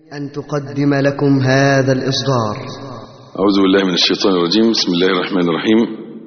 أن تقدم لكم هذا الإصدار أعوذ بالله من الشيطان الرجيم بسم الله الرحمن الرحيم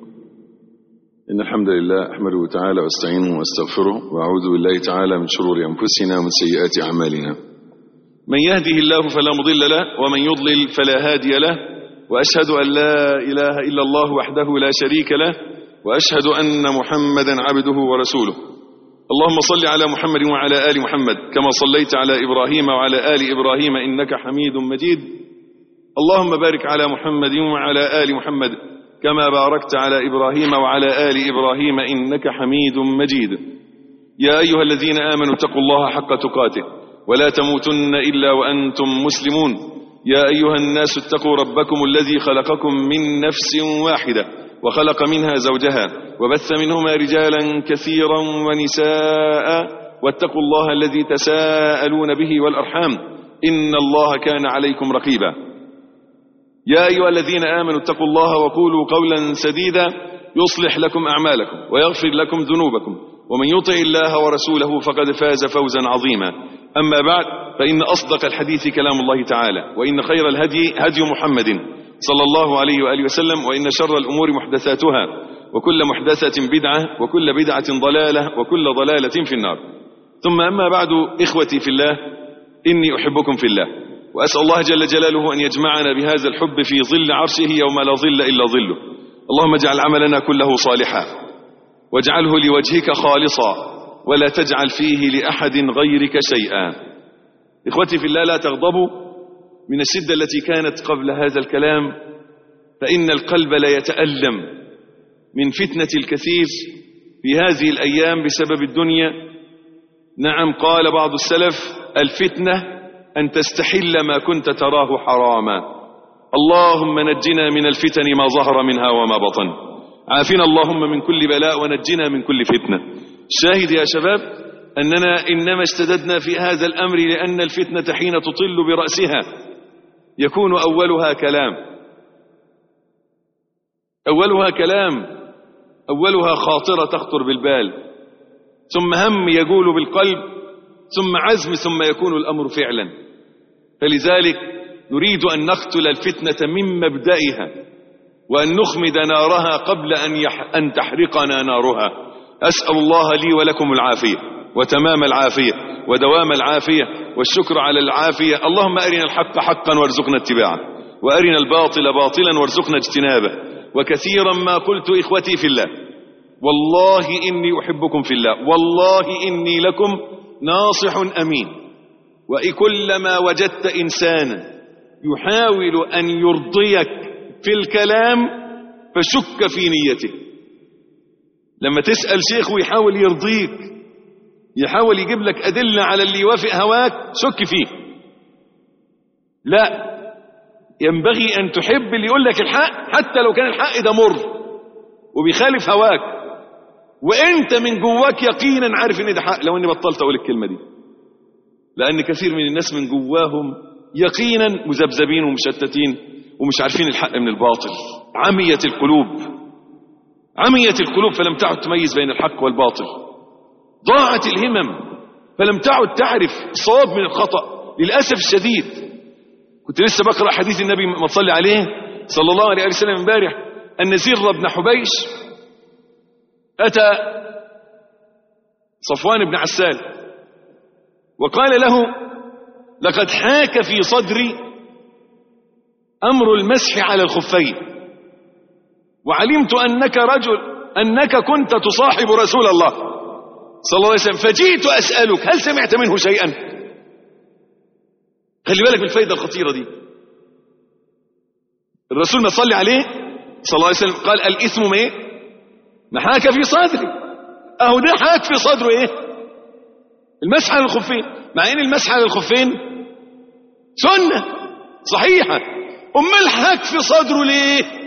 إن الحمد لله أحمده تعالى واستعينه واستغفره وأعوذ بالله تعالى من شرور أنفسنا ومن سيئات أعمالنا من يهده الله فلا مضل له ومن يضلل فلا هادي له وأشهد أن لا إله إلا الله وحده لا شريك له وأشهد أن محمدا عبده ورسوله اللهم صل على محمد وعلى آل محمد كما صليت على إبراهيم وعلى آل إبراهيم إنك حميد مجيد اللهم بارك على محمد وعلى آل محمد كما باركت على إبراهيم وعلى آل إبراهيم إنك حميد مجيد يا أيها الذين آمنوا اتقوا الله حق تقاته ولا تموتن إلا وأنتم مسلمون يا أيها الناس اتقوا ربكم الذي خلقكم من نفس واحدة وخلق منها زوجها وبث منهما رجالا كثيرا ونساء واتقوا الله الذي تساءلون به والأرحام إن الله كان عليكم رقيبا يا أيها الذين آمنوا اتقوا الله وقولوا قولا سديدا يصلح لكم أعمالكم ويغفر لكم ذنوبكم ومن يطع الله ورسوله فقد فاز فوزا عظيما أما بعد فإن أصدق الحديث كلام الله تعالى وإن خير الهدي هدي محمد صلى الله عليه وآله وسلم وإن شر الأمور محدثاتها وكل محدثة بدعة وكل بدعة ضلالة وكل ضلالة في النار ثم أما بعد إخوتي في الله إني أحبكم في الله وأسأل الله جل جلاله أن يجمعنا بهذا الحب في ظل عرشه يوم لا ظل إلا ظله اللهم اجعل عملنا كله صالحا واجعله لوجهك خالصا ولا تجعل فيه لأحد غيرك شيئا إخوتي في الله لا تغضبوا من الشدة التي كانت قبل هذا الكلام فإن القلب لا يتألم من فتنة الكثير في هذه الأيام بسبب الدنيا نعم قال بعض السلف الفتنة أن تستحل ما كنت تراه حراما اللهم نجنا من الفتن ما ظهر منها وما بطن عافنا اللهم من كل بلاء ونجنا من كل فتنة شاهد يا شباب أننا إنما اشتددنا في هذا الأمر لأن الفتنة حين تطل برأسها يكون أولها كلام أولها كلام أولها خاطرة تخطر بالبال ثم هم يقول بالقلب ثم عزم ثم يكون الأمر فعلا فلذلك نريد أن نقتل الفتنة من مبدئها وأن نخمد نارها قبل أن, يح أن تحرقنا نارها أسأل الله لي ولكم العافية وتمام العافية ودوام العافية والشكر على العافية اللهم أرنا الحق حقا وارزقنا اتباعه وأرنا الباطل باطلا وارزقنا اجتنابه وكثيرا ما قلت إخوتي في الله والله إني أحبكم في الله والله إني لكم ناصح أمين وكلما وجدت إنسانا يحاول أن يرضيك في الكلام فشك في نيته لما تسأل شيخ ويحاول يرضيك يحاول يجيب لك أدلة على اللي يوافق هواك شك فيه لا ينبغي أن تحب اللي يقول لك الحق حتى لو كان الحق ده مر وبيخالف هواك وانت من جواك يقينا عارف ان ده حق لو اني بطلت اقول الكلمه دي لان كثير من الناس من جواهم يقينا مذبذبين ومشتتين ومش عارفين الحق من الباطل عمية القلوب عمية القلوب فلم تعد تميز بين الحق والباطل ضاعت الهمم فلم تعد تعرف الصواب من الخطأ للأسف الشديد كنت لسه بقرأ حديث النبي ما تصلي عليه صلى الله عليه وسلم امبارح أن زر بن حبيش أتى صفوان بن عسال وقال له لقد حاك في صدري أمر المسح على الخفين وعلمت أنك رجل أنك كنت تصاحب رسول الله صلى الله عليه وسلم فجئت أسألك هل سمعت منه شيئا خلي بالك بالفايدة الخطيرة دي الرسول ما صلي عليه صلى الله عليه وسلم قال الإثم ما إيه ما حاك في صدري أهو ده حاك في صدره إيه المسح على الخفين مع إن المسح على الخفين سنة صحيحة أمال حاك في صدره ليه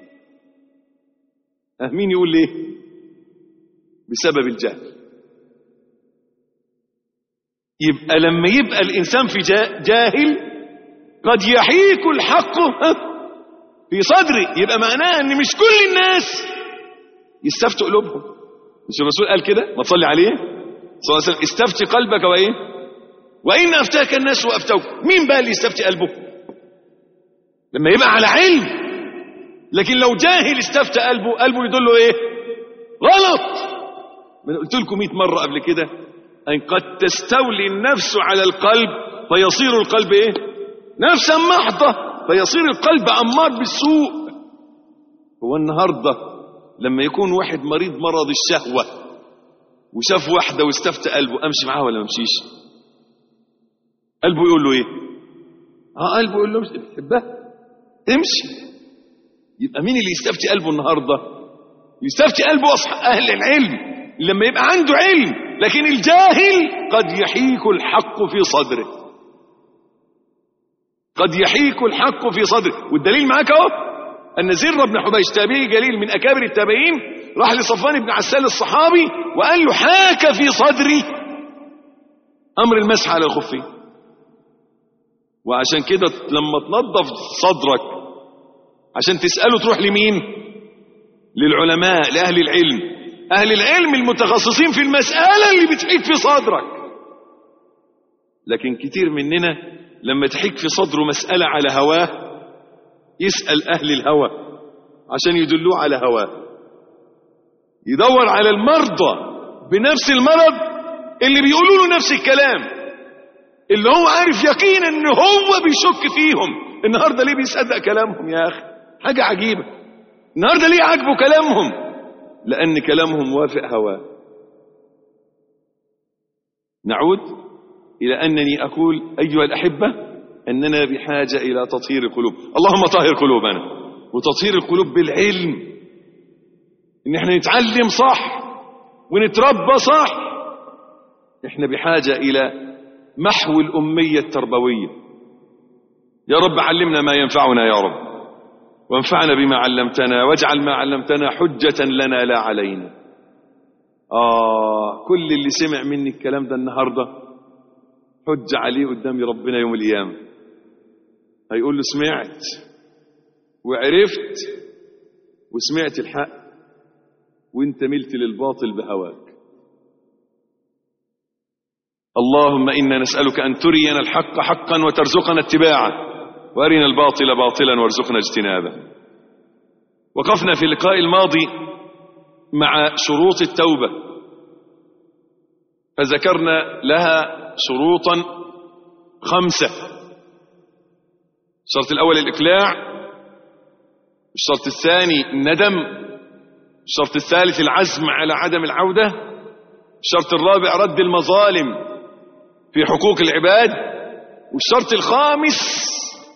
أه مين يقول ليه بسبب الجهل يبقى لما يبقى الإنسان في جاهل قد يحيك الحق في صدري يبقى معناه ان مش كل الناس يستفتوا قلوبهم مش الرسول قال كده ما تصلي عليه صلى الله عليه وسلم استفتي قلبك وايه وإن أفتاك الناس وأفتوك مين بقى اللي يستفتي قلبه لما يبقى على علم لكن لو جاهل استفتى قلبه قلبه يدله ايه غلط من قلت لكم 100 مرة قبل كده أن قد تستولي النفس على القلب فيصير القلب ايه نفسا محضة فيصير القلب أمار بالسوء هو النهاردة لما يكون واحد مريض مرض الشهوة وشاف واحدة واستفتى قلبه أمشي معاها ولا أمشيش قلبه يقول له ايه اه قلبه يقول له امشي بتحبها امشي يبقى مين اللي يستفتي قلبه النهاردة يستفتي قلبه أصحاب أهل العلم لما يبقى عنده علم لكن الجاهل قد يحيك الحق في صدره قد يحيك الحق في صدره والدليل معاك اهو أن زر بن حبيش تابعي جليل من أكابر التابعين راح لصفوان بن عسال الصحابي وقال له حاك في صدري أمر المسح على الخفين وعشان كده لما تنظف صدرك عشان تسأله تروح لمين للعلماء لأهل العلم أهل العلم المتخصصين في المسألة اللي بتحيك في صدرك لكن كتير مننا لما تحيك في صدره مسألة على هواه يسأل أهل الهوى عشان يدلوه على هواه يدور على المرضى بنفس المرض اللي بيقولوا له نفس الكلام اللي هو عارف يقينا ان هو بيشك فيهم النهارده ليه بيصدق كلامهم يا اخي حاجه عجيبه النهارده ليه عاجبه كلامهم لان كلامهم وافق هواه نعود الى انني اقول ايها الاحبه اننا بحاجه الى تطهير القلوب اللهم طهر قلوبنا وتطهير القلوب بالعلم ان احنا نتعلم صح ونتربى صح احنا بحاجه الى محو الأمية التربوية يا رب علمنا ما ينفعنا يا رب وانفعنا بما علمتنا واجعل ما علمتنا حجة لنا لا علينا آه كل اللي سمع مني الكلام ده النهاردة حج عليه قدامي ربنا يوم القيامة هيقول له سمعت وعرفت وسمعت الحق وانت ملت للباطل بهواك اللهم إنا نسألك أن ترينا الحق حقا وترزقنا اتباعه وأرنا الباطل باطلا وارزقنا اجتنابه وقفنا في اللقاء الماضي مع شروط التوبة فذكرنا لها شروطا خمسة الشرط الأول الإقلاع الشرط الثاني الندم الشرط الثالث العزم على عدم العودة الشرط الرابع رد المظالم في حقوق العباد والشرط الخامس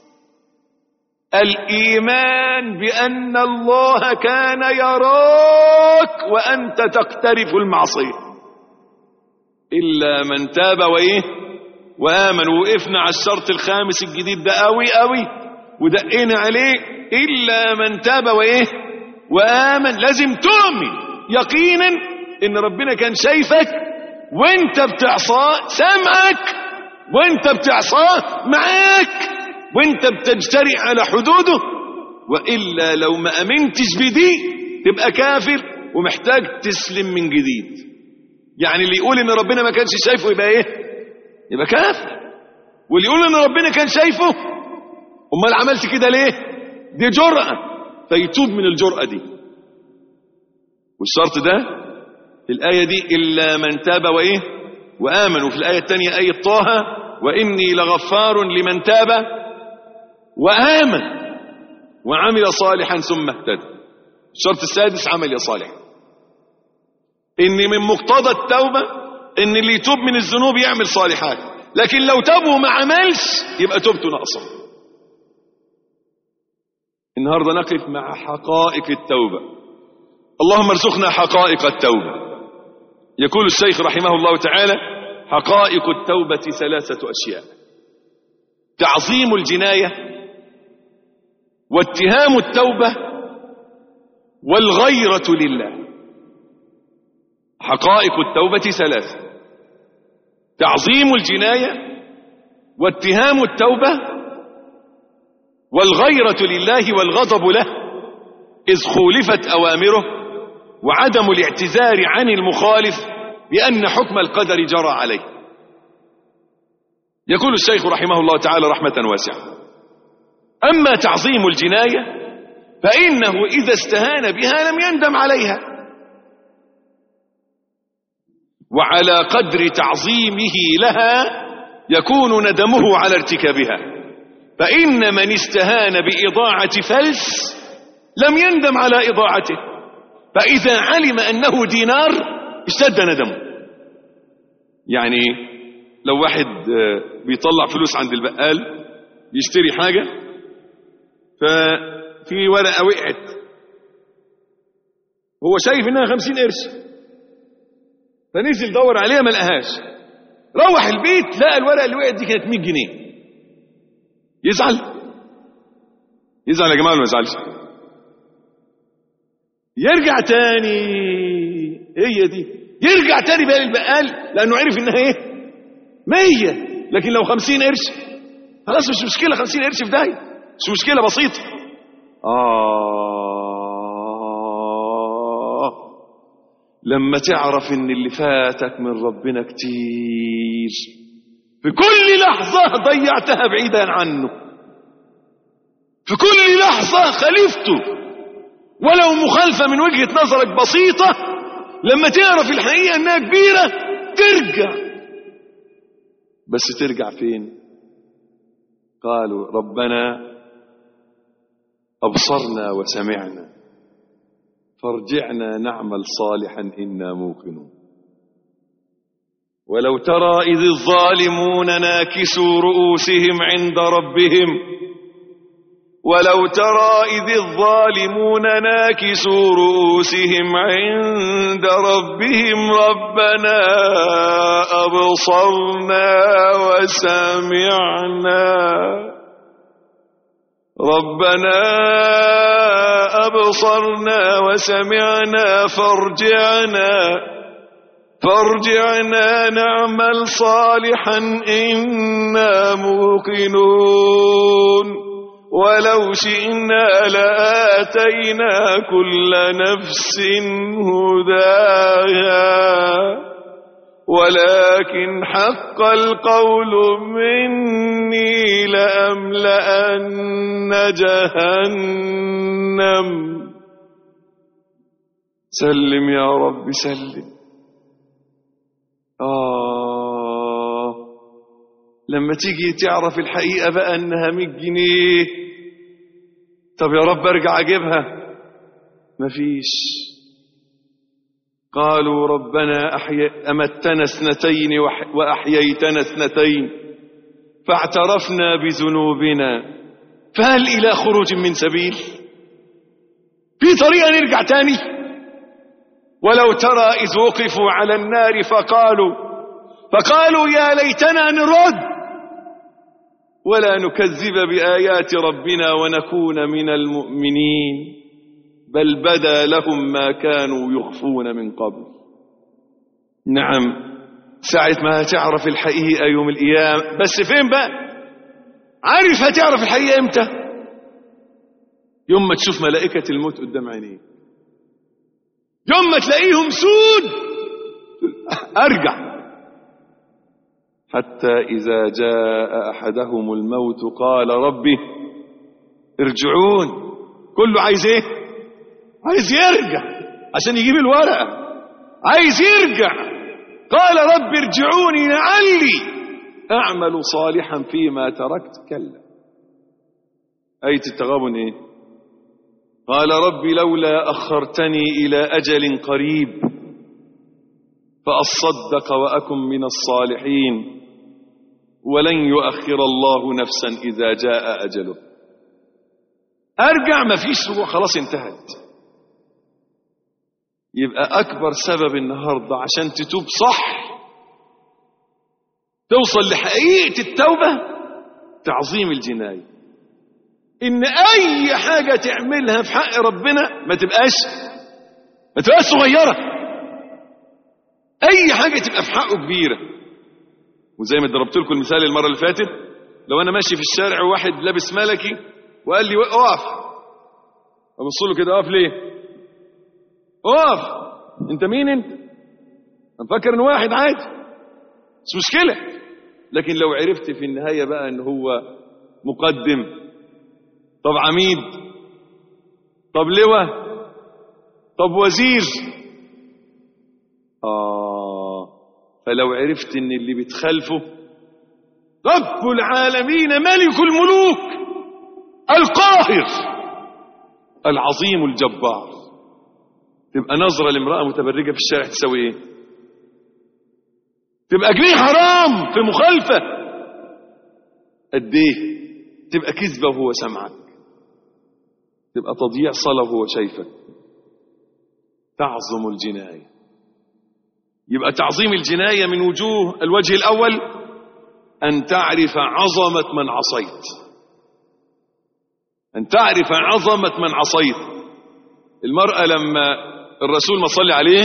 الإيمان بأن الله كان يراك وأنت تقترف المعصية إلا من تاب وإيه وآمن وقفنا على الشرط الخامس الجديد ده قوي قوي ودقينا عليه إلا من تاب وإيه وآمن لازم تؤمن يقينا إن ربنا كان شايفك وانت بتعصاه سامعك وانت بتعصاه معاك وانت بتجترئ على حدوده وإلا لو ما أمنتش بدي تبقى كافر ومحتاج تسلم من جديد يعني اللي يقول ان ربنا ما كانش شايفه يبقى ايه يبقى كافر واللي يقول ان ربنا كان شايفه امال عملت كده ليه دي جرأة فيتوب من الجرأة دي والشرط ده الآية دي إلا من تاب وإيه وآمن وفي الآية الثانية آية طه وإني لغفار لمن تاب وآمن وعمل صالحا ثم اهتدى الشرط السادس عمل يا صالح إن من مقتضى التوبة إن اللي يتوب من الذنوب يعمل صالحات لكن لو تاب وما عملش يبقى توبته ناقصة النهاردة نقف مع حقائق التوبة اللهم ارزقنا حقائق التوبة يقول الشيخ رحمه الله تعالى حقائق التوبة ثلاثة أشياء تعظيم الجناية واتهام التوبة والغيرة لله حقائق التوبة ثلاثة تعظيم الجناية واتهام التوبة والغيرة لله والغضب له إذ خولفت أوامره وعدم الاعتذار عن المخالف بأن حكم القدر جرى عليه يقول الشيخ رحمه الله تعالى رحمة واسعة أما تعظيم الجناية فإنه إذا استهان بها لم يندم عليها وعلى قدر تعظيمه لها يكون ندمه على ارتكابها فإن من استهان بإضاعة فلس لم يندم على إضاعته فإذا علم أنه دينار اشتد ندمه يعني لو واحد بيطلع فلوس عند البقال يشتري حاجة ففي ورقة وقعت هو شايف انها خمسين قرش فنزل دور عليها ما لقاهاش روح البيت لقى الورقة اللي وقعت دي كانت 100 جنيه يزعل يزعل يا جماعة ولا ما يزعلش يرجع تاني هي دي يرجع تاني بقى للبقال لانه عرف انها ايه مية لكن لو خمسين قرش خلاص مش مشكلة خمسين قرش في داهية مش مشكلة بسيطة آه لما تعرف ان اللي فاتك من ربنا كتير في كل لحظة ضيعتها بعيدا عنه في كل لحظة خلفته ولو مخالفة من وجهة نظرك بسيطة لما تعرف الحقيقة انها كبيرة ترجع بس ترجع فين قالوا ربنا أبصرنا وسمعنا فارجعنا نعمل صالحا إنا موقنون ولو ترى إذ الظالمون ناكسوا رؤوسهم عند ربهم ولو ترى إذ الظالمون ناكسوا رؤوسهم عند ربهم ربنا أبصرنا وسمعنا ربنا أبصرنا وسمعنا فارجعنا فارجعنا نعمل صالحا إنا موقنون ولو شئنا لآتينا كل نفس هداها ولكن حق القول مني لأملأن جهنم سلم يا رب سلم آه لما تيجي تعرف الحقيقة بقى انها 100 جنيه طب يا رب ارجع اجيبها مفيش قالوا ربنا أحي... أمتنا اثنتين وح... وأحييتنا اثنتين فاعترفنا بذنوبنا فهل إلى خروج من سبيل في طريقة نرجع تاني ولو ترى إذ وقفوا على النار فقالوا فقالوا يا ليتنا نرد ولا نكذب بآيات ربنا ونكون من المؤمنين بل بدا لهم ما كانوا يخفون من قبل نعم ساعة ما هتعرف الحقيقة يوم القيامة بس فين بقى عارف هتعرف الحقيقة امتى يوم ما تشوف ملائكة الموت قدام عينيك يوم ما تلاقيهم سود ارجع حتى إذا جاء أحدهم الموت قال ربي ارجعون كله عايز ايه عايز يرجع عشان يجيب الورقة عايز يرجع قال رب ارجعوني لعلي أعمل صالحا فيما تركت كلا آية التغابن إيه قال رب لولا أخرتني إلى أجل قريب فأصدق وأكن من الصالحين ولن يؤخر الله نفسا إذا جاء أجله أرجع ما فيش رجوع خلاص انتهت يبقى أكبر سبب النهاردة عشان تتوب صح توصل لحقيقة التوبة تعظيم الجناية إن أي حاجة تعملها في حق ربنا ما تبقاش ما تبقاش صغيرة أي حاجة تبقى في حقه كبيرة وزي ما ضربت لكم المثال المرة اللي فاتت لو أنا ماشي في الشارع وواحد لابس ملكي وقال لي اقف أبص له كده اقف ليه؟ اقف انت مين انت؟ انا مفكر ان واحد عادي مش مشكله لكن لو عرفت في النهاية بقى ان هو مقدم طب عميد طب لواء طب وزير آه فلو عرفت ان اللي بتخالفه رب العالمين ملك الملوك القاهر العظيم الجبار تبقى نظرة لامرأة متبرجة في الشارع تسوي ايه تبقى جنيه حرام في مخالفة قد ايه تبقى كذبة وهو سمعك تبقى تضييع صلاة وهو شايفك تعظم الجناية يبقى تعظيم الجناية من وجوه الوجه الأول أن تعرف عظمة من عصيت أن تعرف عظمة من عصيت المرأة لما الرسول ما صلي عليه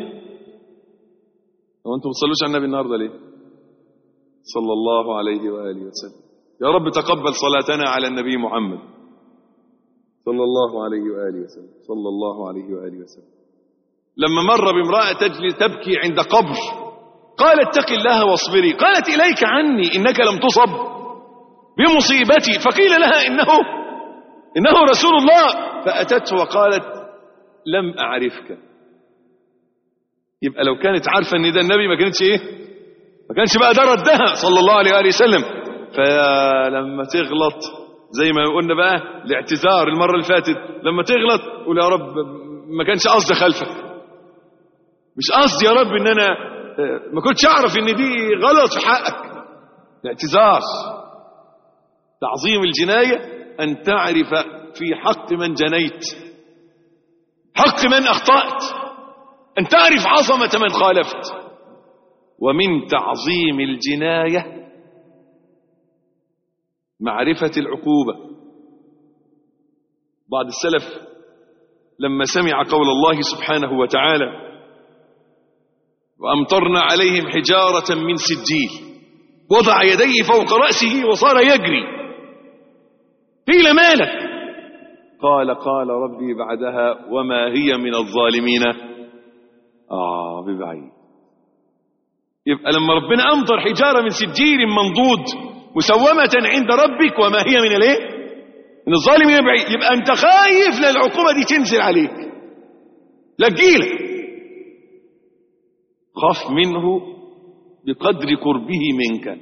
هو أنتم بتصلوش على النبي النهاردة ليه صلى الله عليه وآله وسلم يا رب تقبل صلاتنا على النبي محمد صلى الله عليه وآله وسلم صلى الله عليه وآله وسلم لما مر بامرأة تجلي تبكي عند قبر قال اتق الله واصبري قالت إليك عني إنك لم تصب بمصيبتي فقيل لها إنه إنه رسول الله فأتته وقالت لم أعرفك يبقى لو كانت عارفة إن ده النبي ما كانتش إيه ما كانش بقى ده ردها صلى الله عليه وآله وسلم فلما تغلط زي ما قلنا بقى الاعتذار المرة اللي فاتت لما تغلط قول يا رب ما كانش قصدي خلفك مش قصدي يا رب ان انا ما كنتش اعرف ان دي غلط في حقك الاعتذار تعظيم الجناية ان تعرف في حق من جنيت حق من اخطأت ان تعرف عظمة من خالفت ومن تعظيم الجناية معرفة العقوبة بعض السلف لما سمع قول الله سبحانه وتعالى وأمطرنا عليهم حجارة من سجيل وضع يديه فوق رأسه وصار يجري قيل ما لك قال قال ربي بعدها وما هي من الظالمين آه ببعيد يبقى لما ربنا أمطر حجارة من سجيل منضود مسومة عند ربك وما هي من الايه من الظالمين بعيد يبقى انت خايف للعقوبة دي تنزل عليك لا تجيلك خاف منه بقدر قربه منك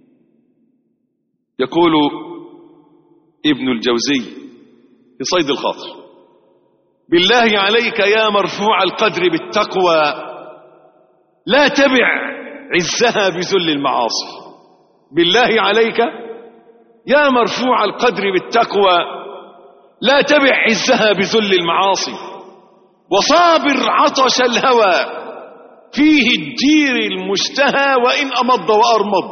يقول ابن الجوزي في صيد الخاطر بالله عليك يا مرفوع القدر بالتقوى لا تبع عزها بذل المعاصي بالله عليك يا مرفوع القدر بالتقوى لا تبع عزها بذل المعاصي وصابر عطش الهوى فيه الجير المشتهى وإن أمض وأرمض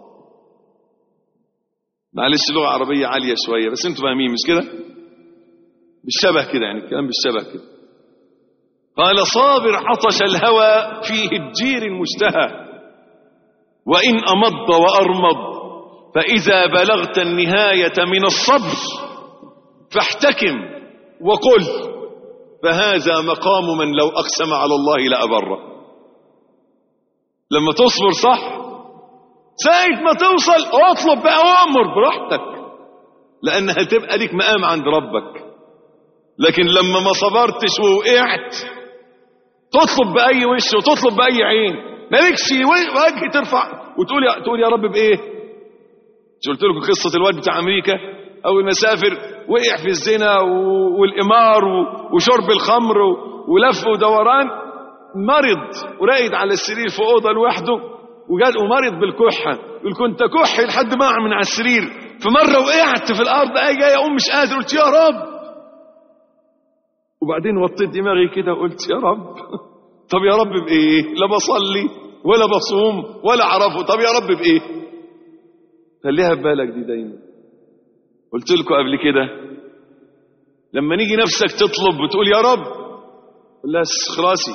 معلش لغة عربية عالية شوية بس انتوا فاهمين مش كده بالشبه كده يعني الكلام بالشبه كده قال صابر عطش الهوى فيه الجير المشتهى وإن أمض وأرمض فإذا بلغت النهاية من الصبر فاحتكم وقل فهذا مقام من لو أقسم على الله لأبره لما تصبر صح ساعة ما توصل اطلب بقى وامر براحتك لأنها تبقى لك مقام عند ربك لكن لما ما صبرتش ووقعت تطلب بأي وش وتطلب بأي عين مالكش وجه ترفع وتقول يا تقول يا رب بايه مش قلت لكم قصه الواد بتاع امريكا اول ما سافر وقع في الزنا والامار وشرب الخمر ولف ودوران مرض وراقد على السرير في اوضه لوحده وجال ومرض بالكحه يقول كنت كح لحد ما من على السرير فمره وقعت في الارض اجي جاي اقوم مش قادر قلت يا رب وبعدين وطيت دماغي كده وقلت يا رب طب يا رب بايه لا بصلي ولا بصوم ولا اعرفه طب يا رب بايه خليها في بالك دي دايما قلت لكم قبل كده لما نيجي نفسك تطلب وتقول يا رب قول لها خلاصي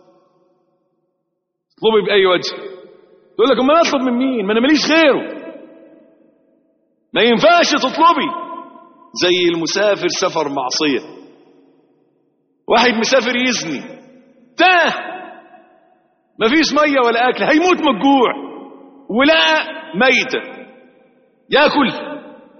اطلبي باي وجه تقول لك امال اطلب من مين ما انا ماليش غيره ما ينفعش تطلبي زي المسافر سفر معصيه واحد مسافر يزني تاه مفيش ميه ولا اكل هيموت من الجوع ولقى ميتة ياكل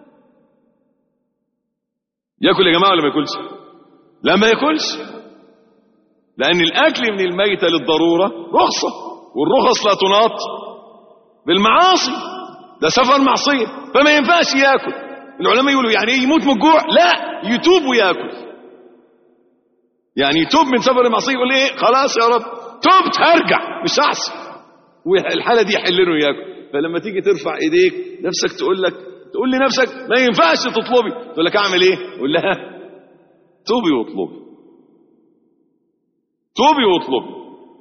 ياكل يا جماعة ولا ما ياكلش لا ما ياكلش لأن الأكل من الميتة للضرورة رخصة والرخص لا تناط بالمعاصي ده سفر معصية فما ينفعش ياكل العلماء يقولوا يعني ايه يموت من الجوع لا يتوب وياكل يعني يتوب من سفر المعصية يقول ايه خلاص يا رب تبت هرجع مش هحسن والحالة دي يحل له ياكل فلما تيجي ترفع ايديك نفسك تقول لك تقول لنفسك ما ينفعش تطلبي تقول لك اعمل ايه قول لها توبي واطلبي توبي واطلبي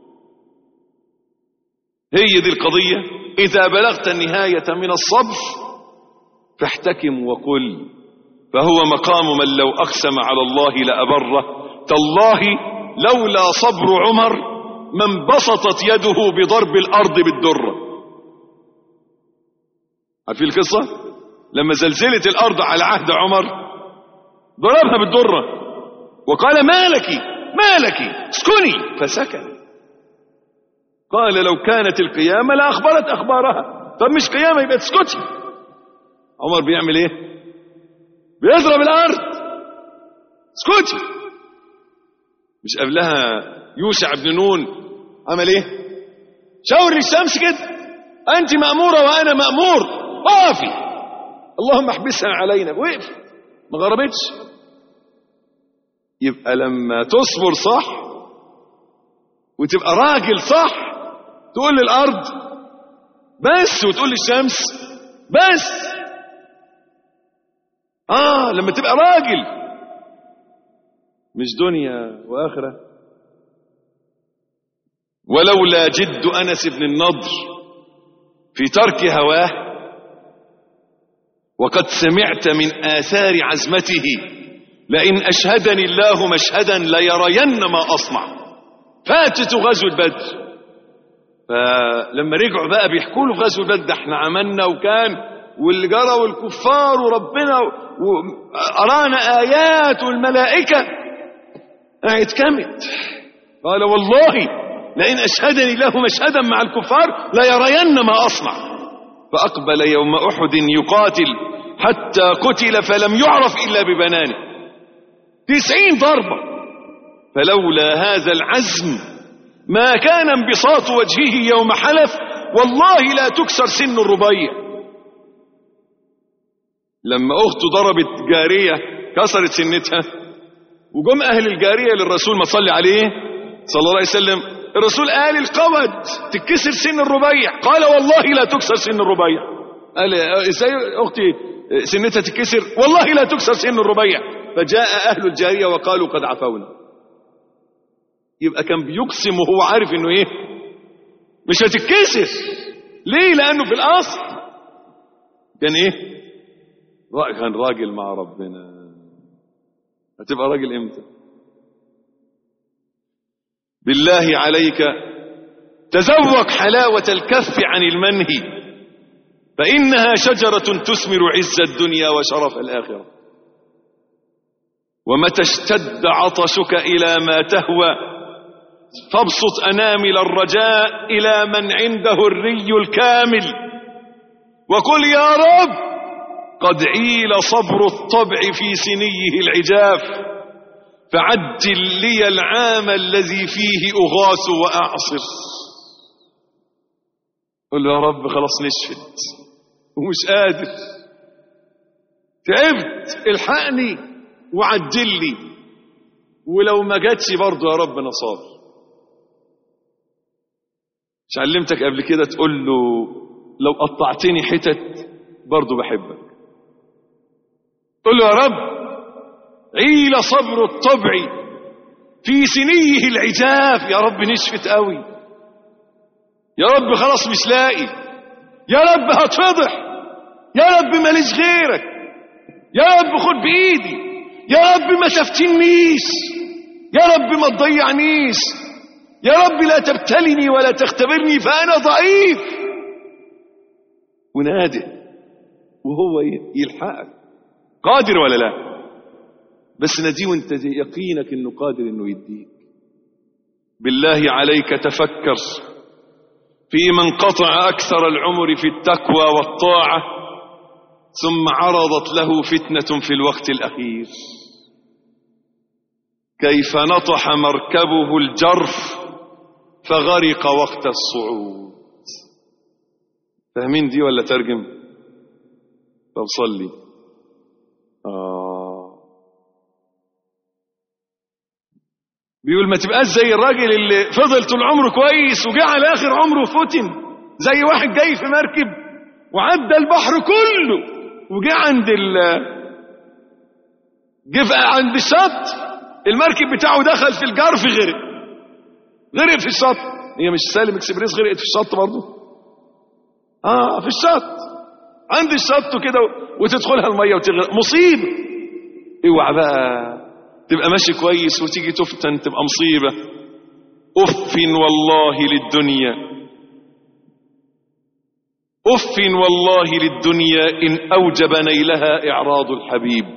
هي دي القضية إذا بلغت النهاية من الصبر فاحتكم وقل فهو مقام من لو أقسم على الله لأبره تالله لولا صبر عمر ما انبسطت يده بضرب الأرض بالدرة عارفين القصة لما زلزلت الأرض على عهد عمر ضربها بالدرة وقال ما لك ما لك اسكني فسكن قال لو كانت القيامة لأخبرت أخبارها طب مش قيامة يبقى تسكتي عمر بيعمل ايه بيضرب الأرض اسكتي مش قبلها يوشع بن نون عمل ايه شاور للشمس كده أنت مأمورة وأنا مأمور وقفي اللهم احبسها علينا وقف ما غربتش يبقى لما تصبر صح وتبقى راجل صح تقول للأرض بس وتقول للشمس بس آه لما تبقى راجل مش دنيا وآخرة ولولا جد أنس بن النضر في ترك هواه وقد سمعت من آثار عزمته لئن أشهدني الله مشهدا ليرين ما أصنع فاتت غزو البدر فلما رجعوا بقى بيحكوا له في غزو البدر ده احنا عملنا وكان واللي جرى والكفار وربنا وأرانا آيات والملائكة قاعد كمت قال والله لئن أشهدني الله مشهدا مع الكفار ليرين ما أصنع فأقبل يوم أحد يقاتل حتى قتل فلم يعرف إلا ببنانه تسعين ضربة فلولا هذا العزم ما كان انبساط وجهه يوم حلف والله لا تكسر سن الربيع لما أخته ضربت جارية كسرت سنتها وجم أهل الجارية للرسول ما صلي عليه صلى الله عليه وسلم الرسول قال القود تكسر سن الربيع قال والله لا تكسر سن الربيع قال ازاي اختي سنتها تتكسر والله لا تكسر سن الربيع فجاء اهل الجاريه وقالوا قد عفونا يبقى كان بيقسم وهو عارف انه ايه مش هتتكسر ليه لانه في الاصل كان ايه كان راجل مع ربنا هتبقى راجل امتى بالله عليك تذوق حلاوة الكف عن المنهي فإنها شجرة تثمر عز الدنيا وشرف الآخرة ومتى اشتد عطشك إلى ما تهوى فابسط أنامل الرجاء إلى من عنده الري الكامل وقل يا رب قد عيل صبر الطبع في سنيه العجاف فعجل لي العام الذي فيه أغاث وأعصر قل له يا رب خلاص نشفت ومش قادر تعبت الحقني وعجل لي ولو ما جاتش برضه يا رب انا صابر مش علمتك قبل كده تقول له لو قطعتني حتت برضه بحبك قل له يا رب عيل صبر الطبع في سنيه العجاف يا رب نشفت قوي يا رب خلاص مش لاقي يا رب هتفضح يا رب ماليش غيرك يا رب خد بايدي يا رب ما تفتنيش يا رب ما تضيعنيش يا رب لا تبتلني ولا تختبرني فانا ضعيف ونادي وهو يلحقك قادر ولا لا بس ناديه وانت يقينك انه قادر انه يديك بالله عليك تفكر في من قطع أكثر العمر في التقوى والطاعة ثم عرضت له فتنة في الوقت الأخير كيف نطح مركبه الجرف فغرق وقت الصعود فاهمين دي ولا ترجم طب صلي آه. بيقول ما تبقاش زي الراجل اللي فضل طول عمره كويس وجه على اخر عمره فتن زي واحد جاي في مركب وعدى البحر كله وجه عند ال جه عند الشط المركب بتاعه دخل في الجرف غرق غرق في الشط هي مش سالم اكسبريس غرقت في الشط برضه اه في الشط عند الشط كده وتدخلها الميه وتغرق مصيبه اوعى بقى تبقى ماشي كويس وتيجي تفتن تبقى مصيبه اف والله للدنيا اف والله للدنيا ان اوجب نيلها اعراض الحبيب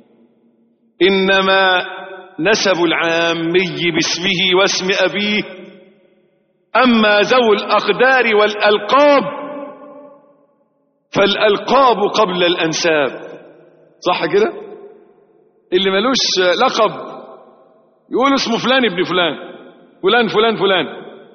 انما نسب العامي باسمه واسم ابيه اما ذو الاقدار والالقاب فالالقاب قبل الانساب صح كده اللي ملوش لقب يقولوا اسمه فلان ابن فلان فلان فلان فلان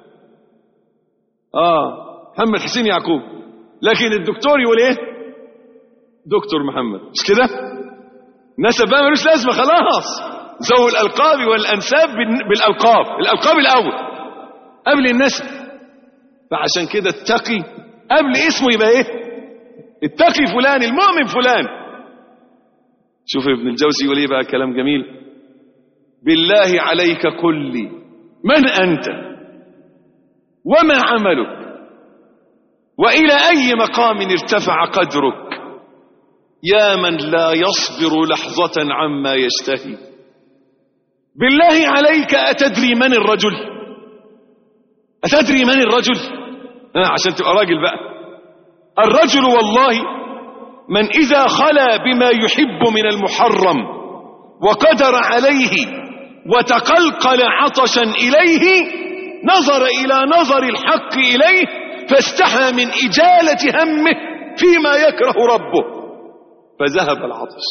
اه محمد حسين يعقوب لكن الدكتور يقول ايه دكتور محمد مش كده نسب بقى ملوش لازمه خلاص ذو الالقاب والانساب بالالقاب الالقاب الاول قبل النسب فعشان كده التقي قبل اسمه يبقى ايه التقي فلان المؤمن فلان شوف ابن الجوزي يقول ايه بقى كلام جميل بالله عليك قل لي من انت وما عملك والى اي مقام ارتفع قدرك يا من لا يصبر لحظه عما يشتهي بالله عليك اتدري من الرجل اتدري من الرجل آه عشان تبقى راجل بقى الرجل والله من إذا خلا بما يحب من المحرم وقدر عليه وتقلقل عطشا إليه نظر إلى نظر الحق إليه فاستحى من إجالة همه فيما يكره ربه فذهب العطش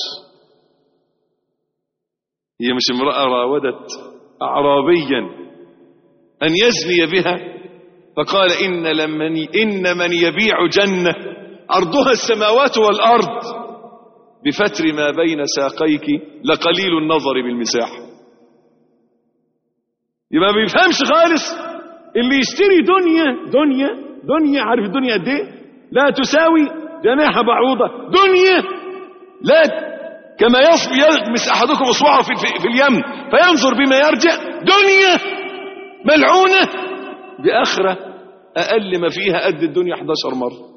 هي مش امرأة راودت أعرابيا أن يزني بها فقال إن, لمن إن من يبيع جنة أرضها السماوات والأرض بفتر ما بين ساقيك لقليل النظر بالمساحة يبقى ما بيفهمش خالص اللي يشتري دنيا دنيا دنيا عارف الدنيا قد ايه لا تساوي جناح بعوضة دنيا لا كما يلمس أحدكم إصبعه في, في, في اليم فينظر بما يرجع دنيا ملعونة بآخرة أقل ما فيها قد الدنيا 11 مرة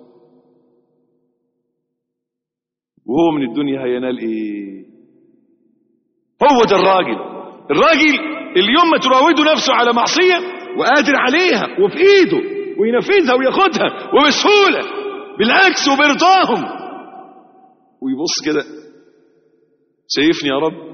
وهو من الدنيا هينال ايه هو ده الراجل الراجل اليوم ما تراوده نفسه على معصية وقادر عليها وفي ايده وينفذها وياخدها وبسهولة بالعكس وبرضاهم ويبص كده شايفني يا رب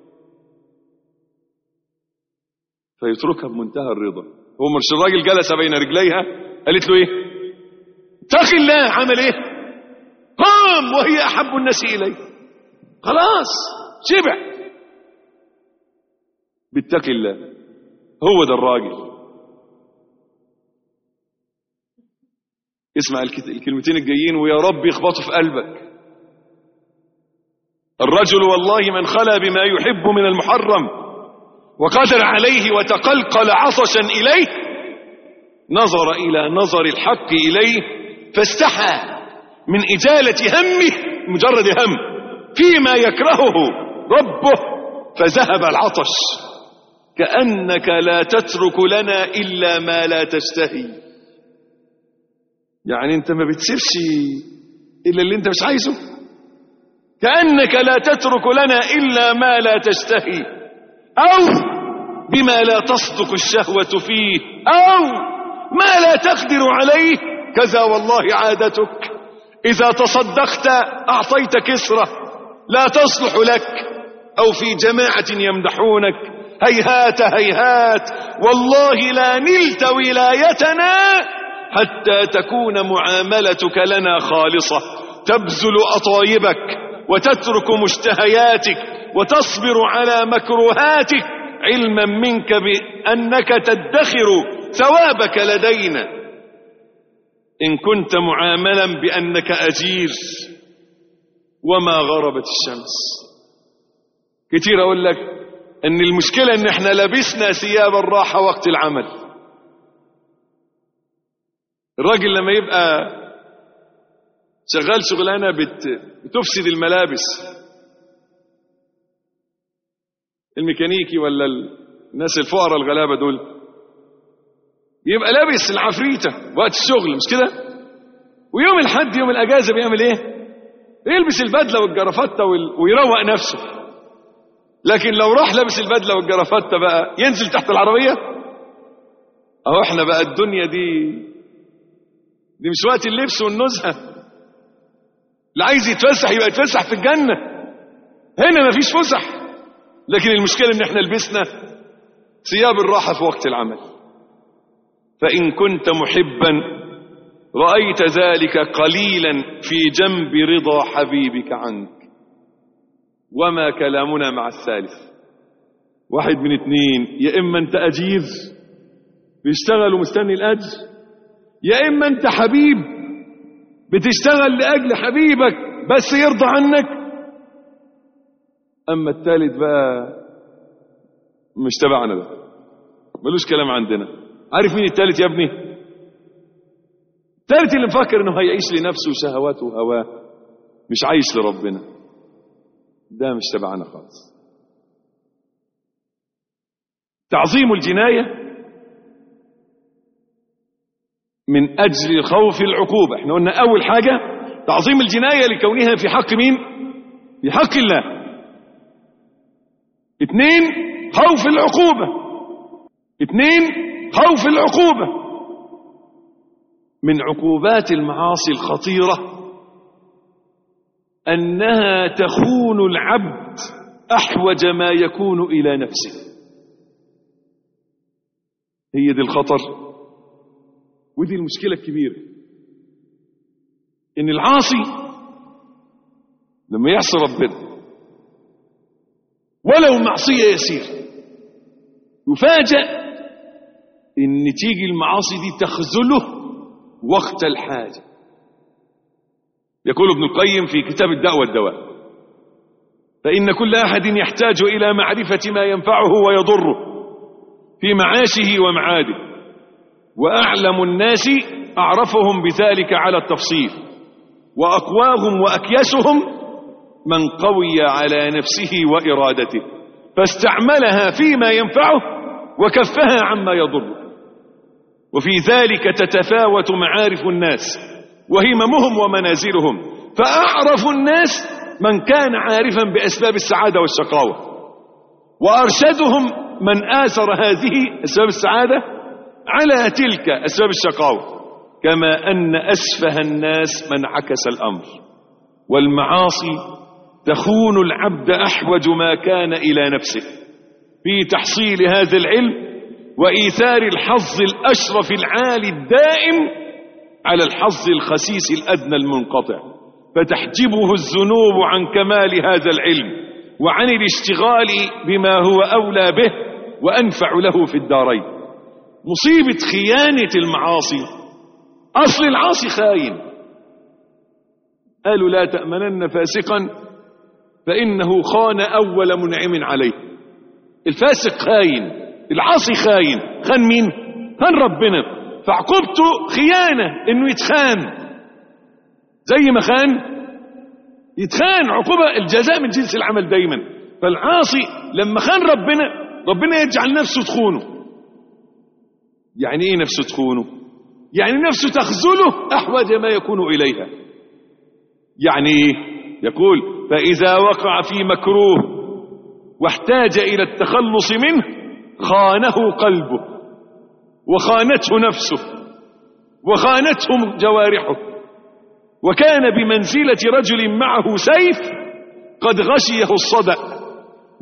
فيتركها بمنتهى الرضا هو مش الراجل جلس بين رجليها قالت له ايه اتق الله عمل ايه قام وهي احب الناس اليه خلاص شبع باتقي الله هو ده الراجل اسمع الكلمتين الجايين ويا رب يخبطوا في قلبك الرجل والله من خلا بما يحب من المحرم وقدر عليه وتقلقل عطشا إليه نظر إلى نظر الحق إليه فاستحى من إجالة همه مجرد هم فيما يكرهه ربه فذهب العطش كأنك لا تترك لنا إلا ما لا تشتهي يعني انت ما بتسيبش إلا اللي انت مش عايزه كأنك لا تترك لنا إلا ما لا تشتهي أو بما لا تصدق الشهوة فيه أو ما لا تقدر عليه كذا والله عادتك إذا تصدقت أعطيت كسرة لا تصلح لك أو في جماعة يمدحونك هيهات هيهات والله لا نلت ولايتنا حتى تكون معاملتك لنا خالصة تبذل أطايبك وتترك مشتهياتك وتصبر على مكروهاتك علما منك بأنك تدخر ثوابك لدينا إن كنت معاملا بأنك أجير وما غربت الشمس كتير أقول لك أن المشكلة أن احنا لبسنا ثياب الراحة وقت العمل الراجل لما يبقى شغال شغلانة بت... بتفسد الملابس الميكانيكي ولا الناس الفقراء الغلابة دول يبقى لابس العفريتة وقت الشغل مش كده ويوم الحد يوم الأجازة بيعمل ايه يلبس البدلة والجرافطة وال... ويروق نفسه لكن لو راح لابس البدلة والجرافطة بقى ينزل تحت العربية اهو احنا بقى الدنيا دي دي مش وقت اللبس والنزهة اللي عايز يتفسح يبقى يتفسح في الجنة هنا مفيش فسح لكن المشكلة ان احنا لبسنا ثياب الراحة في وقت العمل فإن كنت محبا رأيت ذلك قليلا في جنب رضا حبيبك عنك وما كلامنا مع الثالث واحد من اتنين يا إما أنت أجير بيشتغل ومستني الأجر يا إما أنت حبيب بتشتغل لأجل حبيبك بس يرضى عنك أما الثالث بقى مش تبعنا ده ملوش كلام عندنا عارف مين الثالث يا ابني الثالث اللي مفكر انه هيعيش لنفسه وشهواته وهواه مش عايش لربنا ده مش تبعنا خالص تعظيم الجناية من أجل خوف العقوبة احنا قلنا أول حاجة تعظيم الجناية لكونها في حق مين في حق الله اثنين خوف العقوبة اثنين خوف العقوبة من عقوبات المعاصي الخطيرة أنها تخون العبد أحوج ما يكون إلى نفسه هي دي الخطر ودي المشكلة الكبيرة إن العاصي لما يعصي ربنا ولو معصية يسير يفاجأ إن تيجي المعاصي دي تخذله وقت الحاجة يقول ابن القيم في كتاب الداء والدواء فإن كل أحد يحتاج إلى معرفة ما ينفعه ويضره في معاشه ومعاده وأعلم الناس أعرفهم بذلك على التفصيل وأقواهم وأكيسهم من قوي على نفسه وإرادته فاستعملها فيما ينفعه وكفها عما يضره وفي ذلك تتفاوت معارف الناس وهممهم ومنازلهم فأعرف الناس من كان عارفا بأسباب السعادة والشقاوة وأرشدهم من آثر هذه أسباب السعادة على تلك أسباب الشقاوة كما أن أسفه الناس من عكس الأمر والمعاصي تخون العبد أحوج ما كان إلى نفسه في تحصيل هذا العلم وإيثار الحظ الأشرف العالي الدائم على الحظ الخسيس الأدنى المنقطع فتحجبه الذنوب عن كمال هذا العلم وعن الاشتغال بما هو أولى به وأنفع له في الدارين مصيبة خيانة المعاصي أصل العاصي خاين قالوا لا تأمنن فاسقا فإنه خان أول منعم عليه الفاسق خاين العاصي خاين خان مين خان ربنا فعقوبته خيانة انه يتخان زي ما خان يتخان عقوبة الجزاء من جنس العمل دايما فالعاصي لما خان ربنا ربنا يجعل نفسه تخونه يعني ايه نفسه تخونه يعني نفسه تخذله احوج ما يكون اليها يعني ايه يقول فاذا وقع في مكروه واحتاج الى التخلص منه خانه قلبه وخانته نفسه وخانته جوارحه وكان بمنزلة رجل معه سيف قد غشيه الصدأ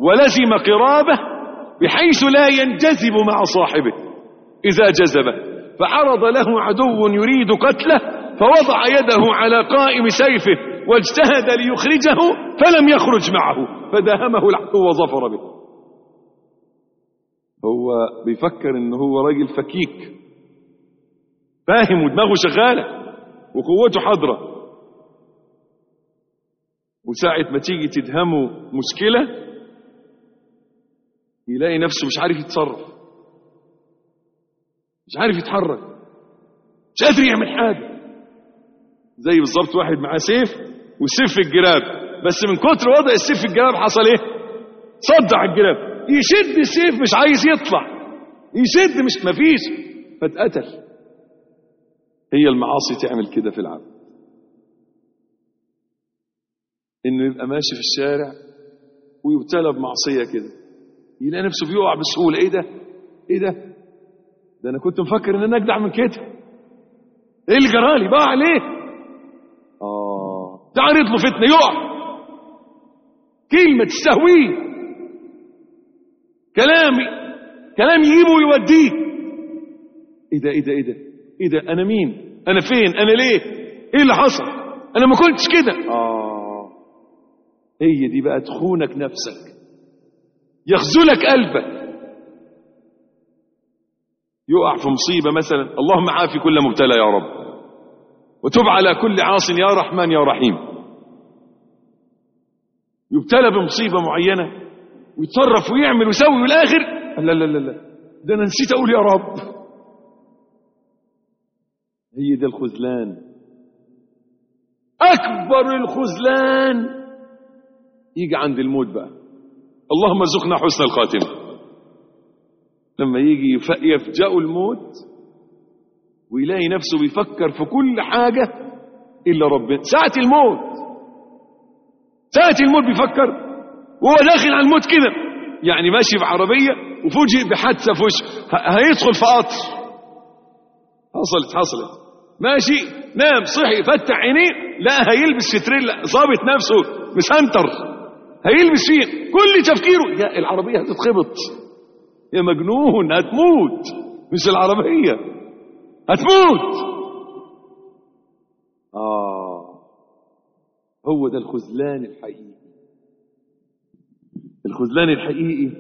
ولزم قرابه بحيث لا ينجذب مع صاحبه إذا جذبه فعرض له عدو يريد قتله فوضع يده على قائم سيفه واجتهد ليخرجه فلم يخرج معه فداهمه العدو وظفر به هو بيفكر ان هو راجل فكيك فاهم ودماغه شغاله وقوته حاضره وساعة ما تيجي تدهمه مشكلة يلاقي نفسه مش عارف يتصرف مش عارف يتحرك مش قادر يعمل حاجة زي بالظبط واحد معاه سيف والسيف في الجراب بس من كتر وضع السيف في الجراب حصل ايه صدع الجراب يشد السيف مش عايز يطلع يشد مش مفيش فاتقتل هي المعاصي تعمل كده في العبد انه يبقى ماشي في الشارع ويبتلى بمعصيه كده يلاقي نفسه بيقع بسهوله ايه ده ايه ده ده انا كنت مفكر ان انا اجدع من كده ايه اللي جرالي بقى عليه اه تعرض له فتنه يقع كلمه تستهويه كلامي كلام يجيبه ويوديه ايه ده ايه ده ايه ده ايه ده انا مين انا فين انا ليه ايه اللي حصل انا ما كنتش كده اه هي دي بقى تخونك نفسك يخذلك قلبك يقع في مصيبة مثلا اللهم عافي كل مبتلى يا رب وتب على كل عاص يا رحمن يا رحيم يبتلى بمصيبة معينة ويتصرف ويعمل ويسوي والآخر لا لا لا لا ده أنا نسيت أقول يا رب هي ده الخذلان أكبر الخذلان يجي عند الموت بقى اللهم ارزقنا حسن الخاتمة لما يجي يفجأه الموت ويلاقي نفسه بيفكر في كل حاجة إلا ربنا ساعة الموت ساعة الموت بيفكر وهو داخل على الموت كده يعني ماشي في عربية وفوجئ بحادثة في وشه هيدخل في قطر حصلت حصلت ماشي نام صحي فتح عينيه لا هيلبس ستريلا ظابط نفسه مسنتر هيلبس فيه كل تفكيره يا العربية هتتخبط يا مجنون هتموت مش العربية هتموت آه هو ده الخذلان الحقيقي الخذلان الحقيقي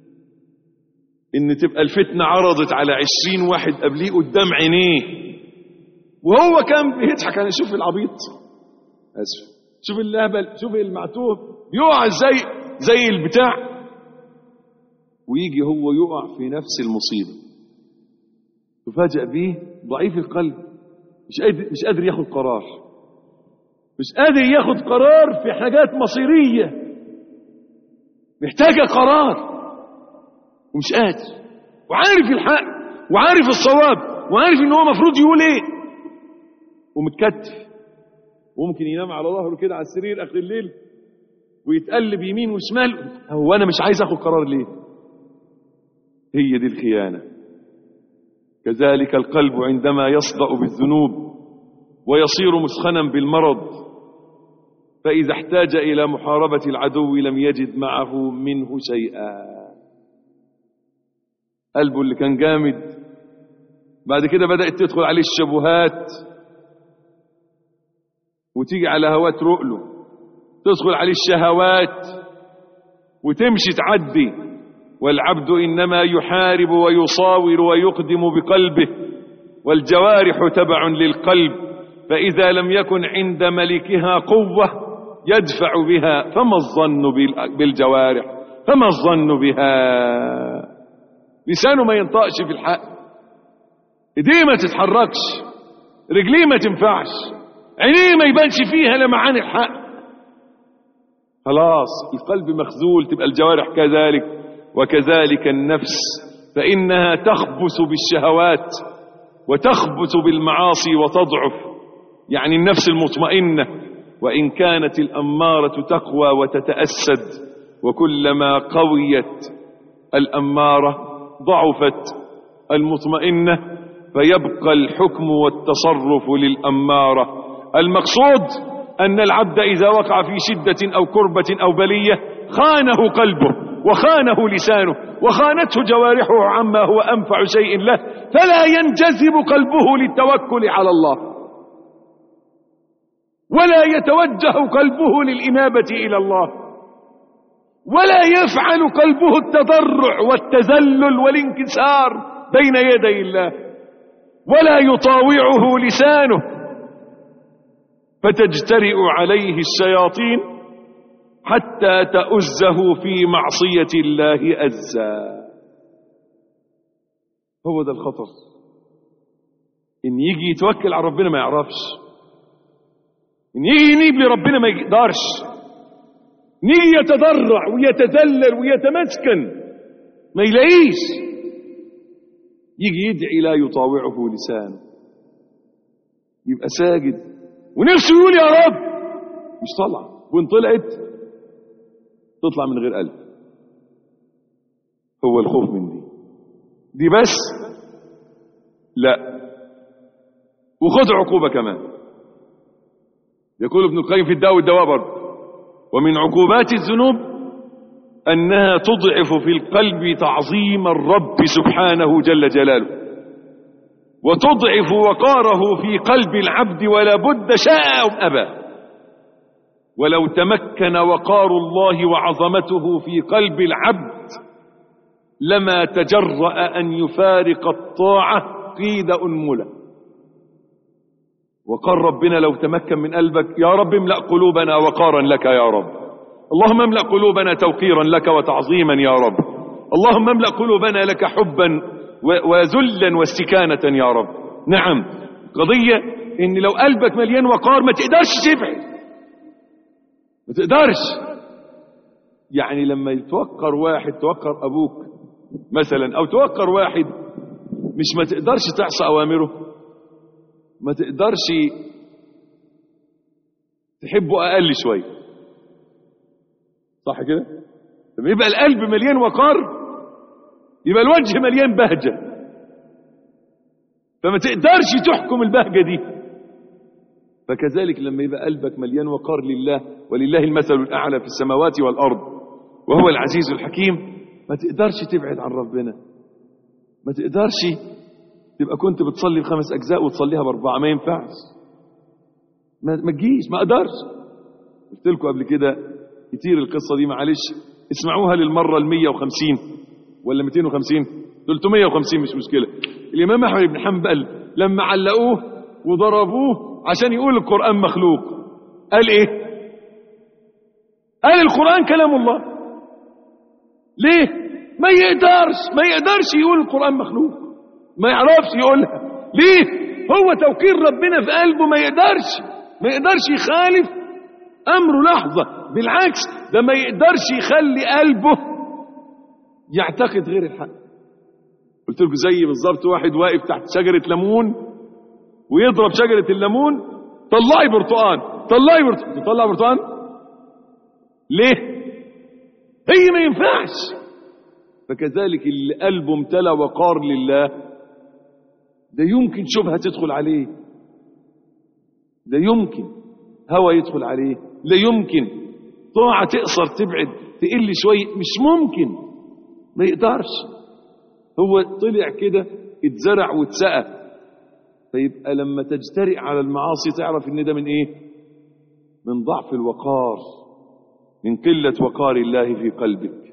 ان تبقى الفتنة عرضت على عشرين واحد قبليه قدام عينيه وهو كان بيضحك انا شوف العبيط اسف شوف اللهبل شوف المعتوه يقع زي زي البتاع ويجي هو يقع في نفس المصيبة تفاجأ به ضعيف القلب مش قادر مش قادر ياخد قرار مش قادر ياخد قرار في حاجات مصيرية محتاجة قرار ومش قادر وعارف الحق وعارف الصواب وعارف ان هو مفروض يقول ايه ومتكتف وممكن ينام على ظهره كده على السرير اخر الليل ويتقلب يمين وشمال هو انا مش عايز اخد قرار ليه هي دي الخيانه كذلك القلب عندما يصدأ بالذنوب ويصير مسخنا بالمرض فإذا احتاج إلى محاربة العدو لم يجد معه منه شيئا قلبه اللي كان جامد بعد كده بدأت تدخل عليه الشبهات وتيجي على هوات رؤله تدخل عليه الشهوات وتمشي تعدي والعبد إنما يحارب ويصاور ويقدم بقلبه والجوارح تبع للقلب فإذا لم يكن عند ملكها قوة يدفع بها فما الظن بالجوارح فما الظن بها لسانه ما ينطقش في الحق ايديه ما تتحركش رجليه ما تنفعش عينيه ما يبانش فيها لمعان الحق خلاص القلب مخزول تبقى الجوارح كذلك وكذلك النفس فإنها تخبث بالشهوات وتخبث بالمعاصي وتضعف يعني النفس المطمئنة وإن كانت الأمارة تقوى وتتأسد وكلما قويت الأمارة ضعفت المطمئنة فيبقى الحكم والتصرف للأمارة المقصود أن العبد إذا وقع في شدة أو كربة أو بلية خانه قلبه وخانه لسانه وخانته جوارحه عما هو أنفع شيء له فلا ينجذب قلبه للتوكل على الله ولا يتوجه قلبه للإنابة إلى الله ولا يفعل قلبه التضرع والتذلل والانكسار بين يدي الله ولا يطاوعه لسانه فتجترئ عليه الشياطين حتى تؤزه في معصية الله أزا هو ده الخطر إن يجي يتوكل على ربنا ما يعرفش إن يجي ينيب لربنا ما يقدرش إن يجي يتضرع ويتذلل ويتمسكن ما يلاقيش يجي يدعي لا يطاوعه لسانه يبقى ساجد ونفسه يقول يا رب مش طلع وان طلعت تطلع من غير قلب هو الخوف من دي دي بس لا وخد عقوبة كمان يقول ابن القيم في الدواء والدواء برضه ومن عقوبات الذنوب أنها تضعف في القلب تعظيم الرب سبحانه جل جلاله وتضعف وقاره في قلب العبد ولا بد شاء أو أبى ولو تمكن وقار الله وعظمته في قلب العبد لما تجرأ أن يفارق الطاعة قيد أنملة وقال ربنا لو تمكن من قلبك يا رب املأ قلوبنا وقارا لك يا رب اللهم املأ قلوبنا توقيرا لك وتعظيما يا رب اللهم املأ قلوبنا لك حبا وذلا واستكانة يا رب نعم قضية ان لو قلبك مليان وقار ما تقدرش تبعد ما تقدرش يعني لما يتوقر واحد توقر ابوك مثلا او توقر واحد مش ما تقدرش تعصى اوامره ما تقدرش تحبه اقل شويه صح كده لما يبقى القلب مليان وقار يبقى الوجه مليان بهجه فما تقدرش تحكم البهجه دي فكذلك لما يبقى قلبك مليان وقار لله ولله المثل الاعلى في السماوات والارض وهو العزيز الحكيم ما تقدرش تبعد عن ربنا ما تقدرش تبقى كنت بتصلي بخمس اجزاء وتصليها باربعه ما ينفعش ما, ما تجيش ما اقدرش قلت لكم قبل كده كتير القصه دي معلش اسمعوها للمره ال 150 ولا 250 350 مش مشكله الامام احمد بن حنبل لما علقوه وضربوه عشان يقول القران مخلوق قال ايه قال القران كلام الله ليه ما يقدرش ما يقدرش يقول القران مخلوق ما يعرفش يقولها ليه هو توقير ربنا في قلبه ما يقدرش ما يقدرش يخالف امره لحظه بالعكس ده ما يقدرش يخلي قلبه يعتقد غير الحق قلت لكم زي بالظبط واحد واقف تحت شجره ليمون ويضرب شجره الليمون طلعي برتقان طلعي برتقان تطلع برتقان ليه هي ما ينفعش فكذلك اللي قلبه امتلى وقار لله ده يمكن شبهة تدخل عليه ده يمكن هوى يدخل عليه لا يمكن طاعة تقصر تبعد تقل شوية مش ممكن ما يقدرش هو طلع كده اتزرع واتسقى فيبقى لما تجترئ على المعاصي تعرف ان ده من ايه من ضعف الوقار من قلة وقار الله في قلبك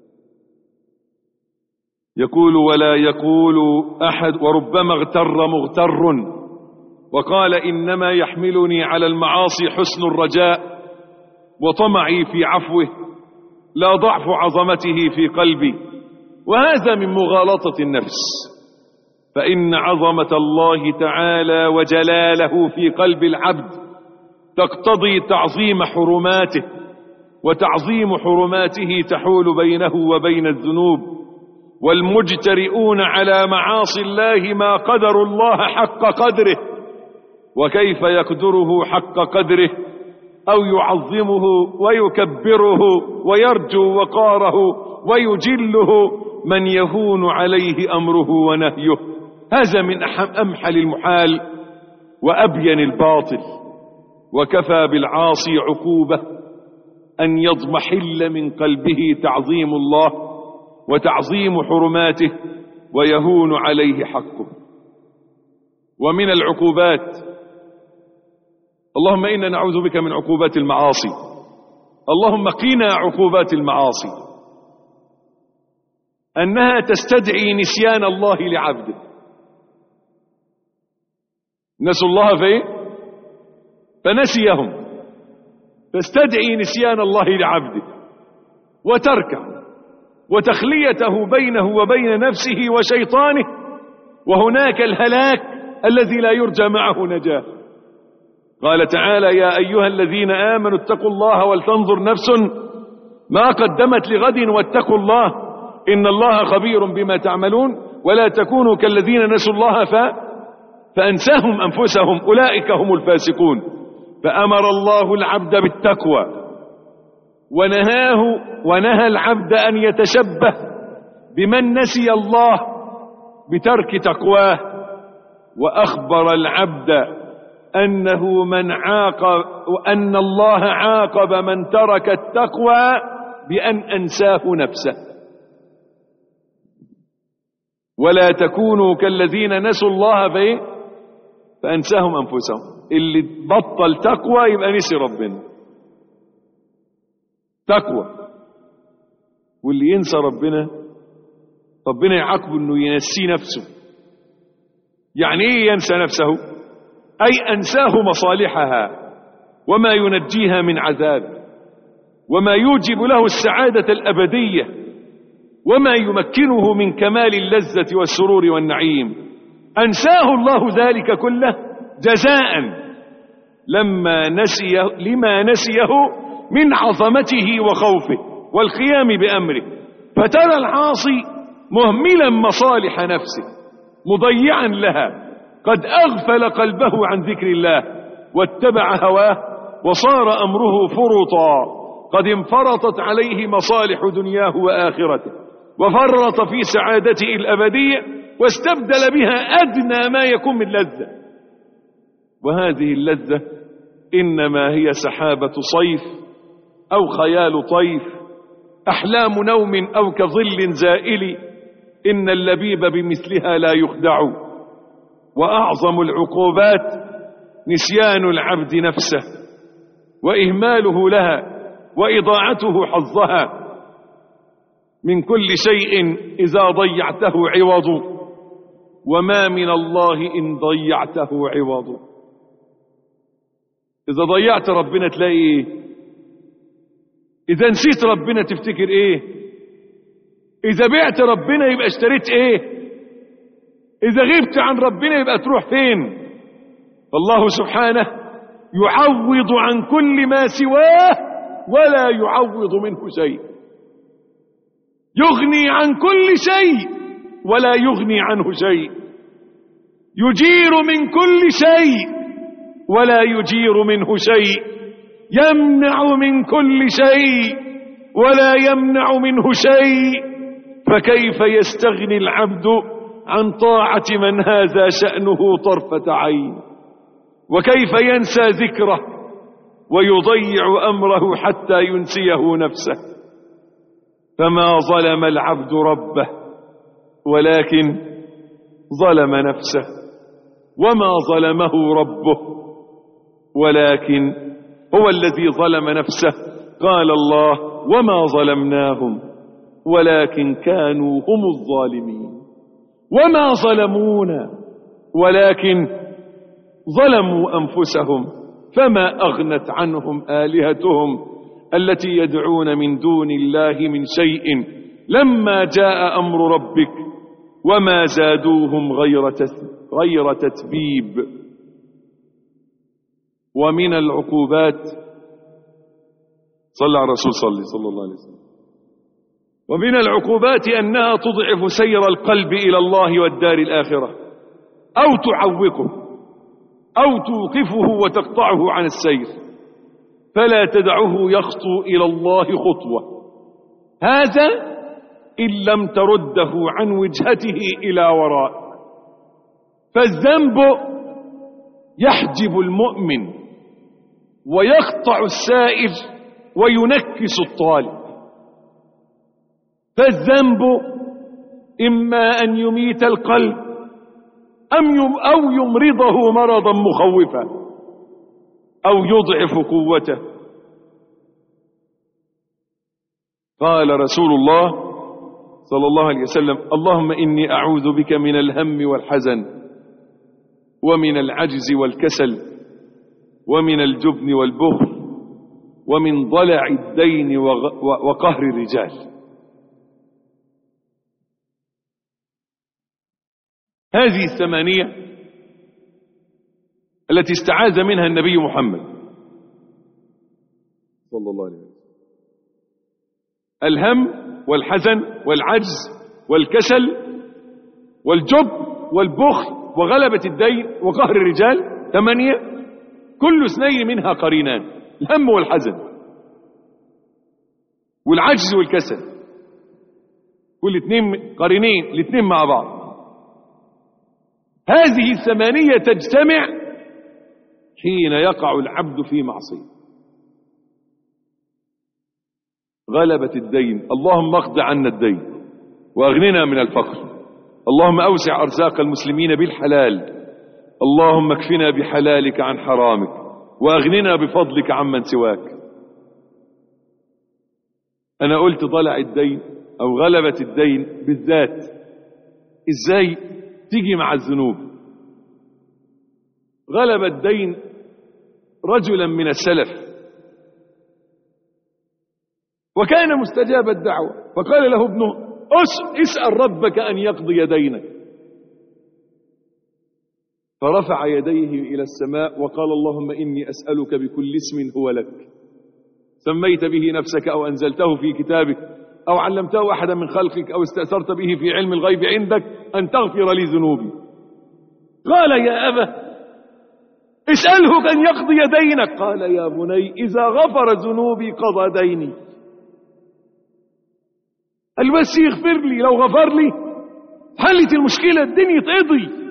يقول ولا يقول أحد وربما اغتر مغتر وقال إنما يحملني على المعاصي حسن الرجاء وطمعي في عفوه لا ضعف عظمته في قلبي وهذا من مغالطة النفس فإن عظمة الله تعالى وجلاله في قلب العبد تقتضي تعظيم حرماته وتعظيم حرماته تحول بينه وبين الذنوب والمجترئون على معاصي الله ما قدروا الله حق قدره وكيف يقدره حق قدره أو يعظمه ويكبره ويرجو وقاره ويجله من يهون عليه أمره ونهيه هذا من أمحل المحال وأبين الباطل وكفى بالعاصي عقوبة أن يضمحل من قلبه تعظيم الله وتعظيم حرماته ويهون عليه حقه ومن العقوبات اللهم إنا نعوذ بك من عقوبات المعاصي اللهم قنا عقوبات المعاصي أنها تستدعي نسيان الله لعبده نسوا الله في فنسيهم تستدعي نسيان الله لعبده وتركه وتخليته بينه وبين نفسه وشيطانه وهناك الهلاك الذي لا يرجى معه نجاه قال تعالى يا أيها الذين آمنوا اتقوا الله ولتنظر نفس ما قدمت لغد واتقوا الله إن الله خبير بما تعملون ولا تكونوا كالذين نسوا الله ف... فأنساهم أنفسهم أولئك هم الفاسقون فأمر الله العبد بالتقوى ونهاه ونهى العبد أن يتشبه بمن نسي الله بترك تقواه وأخبر العبد أنه من عاقب وأن الله عاقب من ترك التقوى بأن أنساه نفسه ولا تكونوا كالذين نسوا الله فإيه فأنساهم أنفسهم اللي بطل تقوى يبقى نسي ربنا تقوى واللي ينسى ربنا ربنا يعاقبه انه ينسي نفسه يعني ايه ينسى نفسه اي انساه مصالحها وما ينجيها من عذاب وما يوجب له السعادة الأبدية وما يمكنه من كمال اللذة والسرور والنعيم أنساه الله ذلك كله جزاء لما نسيه لما نسيه من عظمته وخوفه والقيام بأمره فترى العاصي مهملا مصالح نفسه مضيعا لها قد أغفل قلبه عن ذكر الله واتبع هواه وصار أمره فرطا قد انفرطت عليه مصالح دنياه وآخرته وفرط في سعادته الأبدية واستبدل بها أدنى ما يكون من لذة وهذه اللذة إنما هي سحابة صيف أو خيال طيف أحلام نوم أو كظل زائل إن اللبيب بمثلها لا يخدع وأعظم العقوبات نسيان العبد نفسه وإهماله لها وإضاعته حظها من كل شيء إذا ضيعته عوض وما من الله إن ضيعته عوض إذا ضيعت ربنا تلاقي إيه إذا نسيت ربنا تفتكر إيه إذا بعت ربنا يبقى اشتريت إيه إذا غبت عن ربنا يبقى تروح فين فالله سبحانه يعوض عن كل ما سواه ولا يعوض منه شيء يغني عن كل شيء ولا يغني عنه شيء يجير من كل شيء ولا يجير منه شيء يمنع من كل شيء ولا يمنع منه شيء فكيف يستغني العبد عن طاعة من هذا شأنه طرفة عين وكيف ينسى ذكره ويضيع أمره حتى ينسيه نفسه فما ظلم العبد ربه ولكن ظلم نفسه وما ظلمه ربه ولكن هو الذي ظلم نفسه قال الله وما ظلمناهم ولكن كانوا هم الظالمين وما ظلمونا ولكن ظلموا أنفسهم فما أغنت عنهم آلهتهم التي يدعون من دون الله من شيء لما جاء أمر ربك وما زادوهم غير غير تتبيب ومن العقوبات صلى على الرسول صلى صلى الله عليه وسلم ومن العقوبات أنها تضعف سير القلب إلى الله والدار الآخرة أو تعوقه أو توقفه وتقطعه عن السير فلا تدعه يخطو إلى الله خطوة هذا إن لم ترده عن وجهته إلى وراء فالذنب يحجب المؤمن ويقطع السائر وينكس الطالب فالذنب إما أن يميت القلب أم يم أو يمرضه مرضا مخوفا أو يضعف قوته قال رسول الله صلى الله عليه وسلم اللهم إني أعوذ بك من الهم والحزن ومن العجز والكسل ومن الجبن والبخل ومن ضلع الدين وقهر الرجال هذه الثمانية التي استعاذ منها النبي محمد صلى الله عليه وسلم الهم والحزن والعجز والكسل والجب والبخل وغلبة الدين وقهر الرجال ثمانية كل اثنين منها قرينان الهم والحزن والعجز والكسل كل اثنين قرينين الاثنين مع بعض هذه الثمانية تجتمع حين يقع العبد في معصية غلبة الدين اللهم اقض عنا الدين واغننا من الفقر اللهم اوسع ارزاق المسلمين بالحلال اللهم اكفنا بحلالك عن حرامك واغننا بفضلك عمن سواك انا قلت ضلع الدين او غلبة الدين بالذات ازاي تيجي مع الذنوب غلب الدين رجلا من السلف وكان مستجاب الدعوة فقال له ابنه اسأل ربك أن يقضي دينك فرفع يديه إلى السماء وقال اللهم إني أسألك بكل اسم هو لك سميت به نفسك أو أنزلته في كتابك أو علمته أحدا من خلقك أو استأثرت به في علم الغيب عندك أن تغفر لي ذنوبي قال يا أبا اسأله أن يقضي دينك قال يا بني إذا غفر ذنوبي قضى ديني قال بس يغفر لي لو غفر لي حلت المشكلة الدنيا تقضي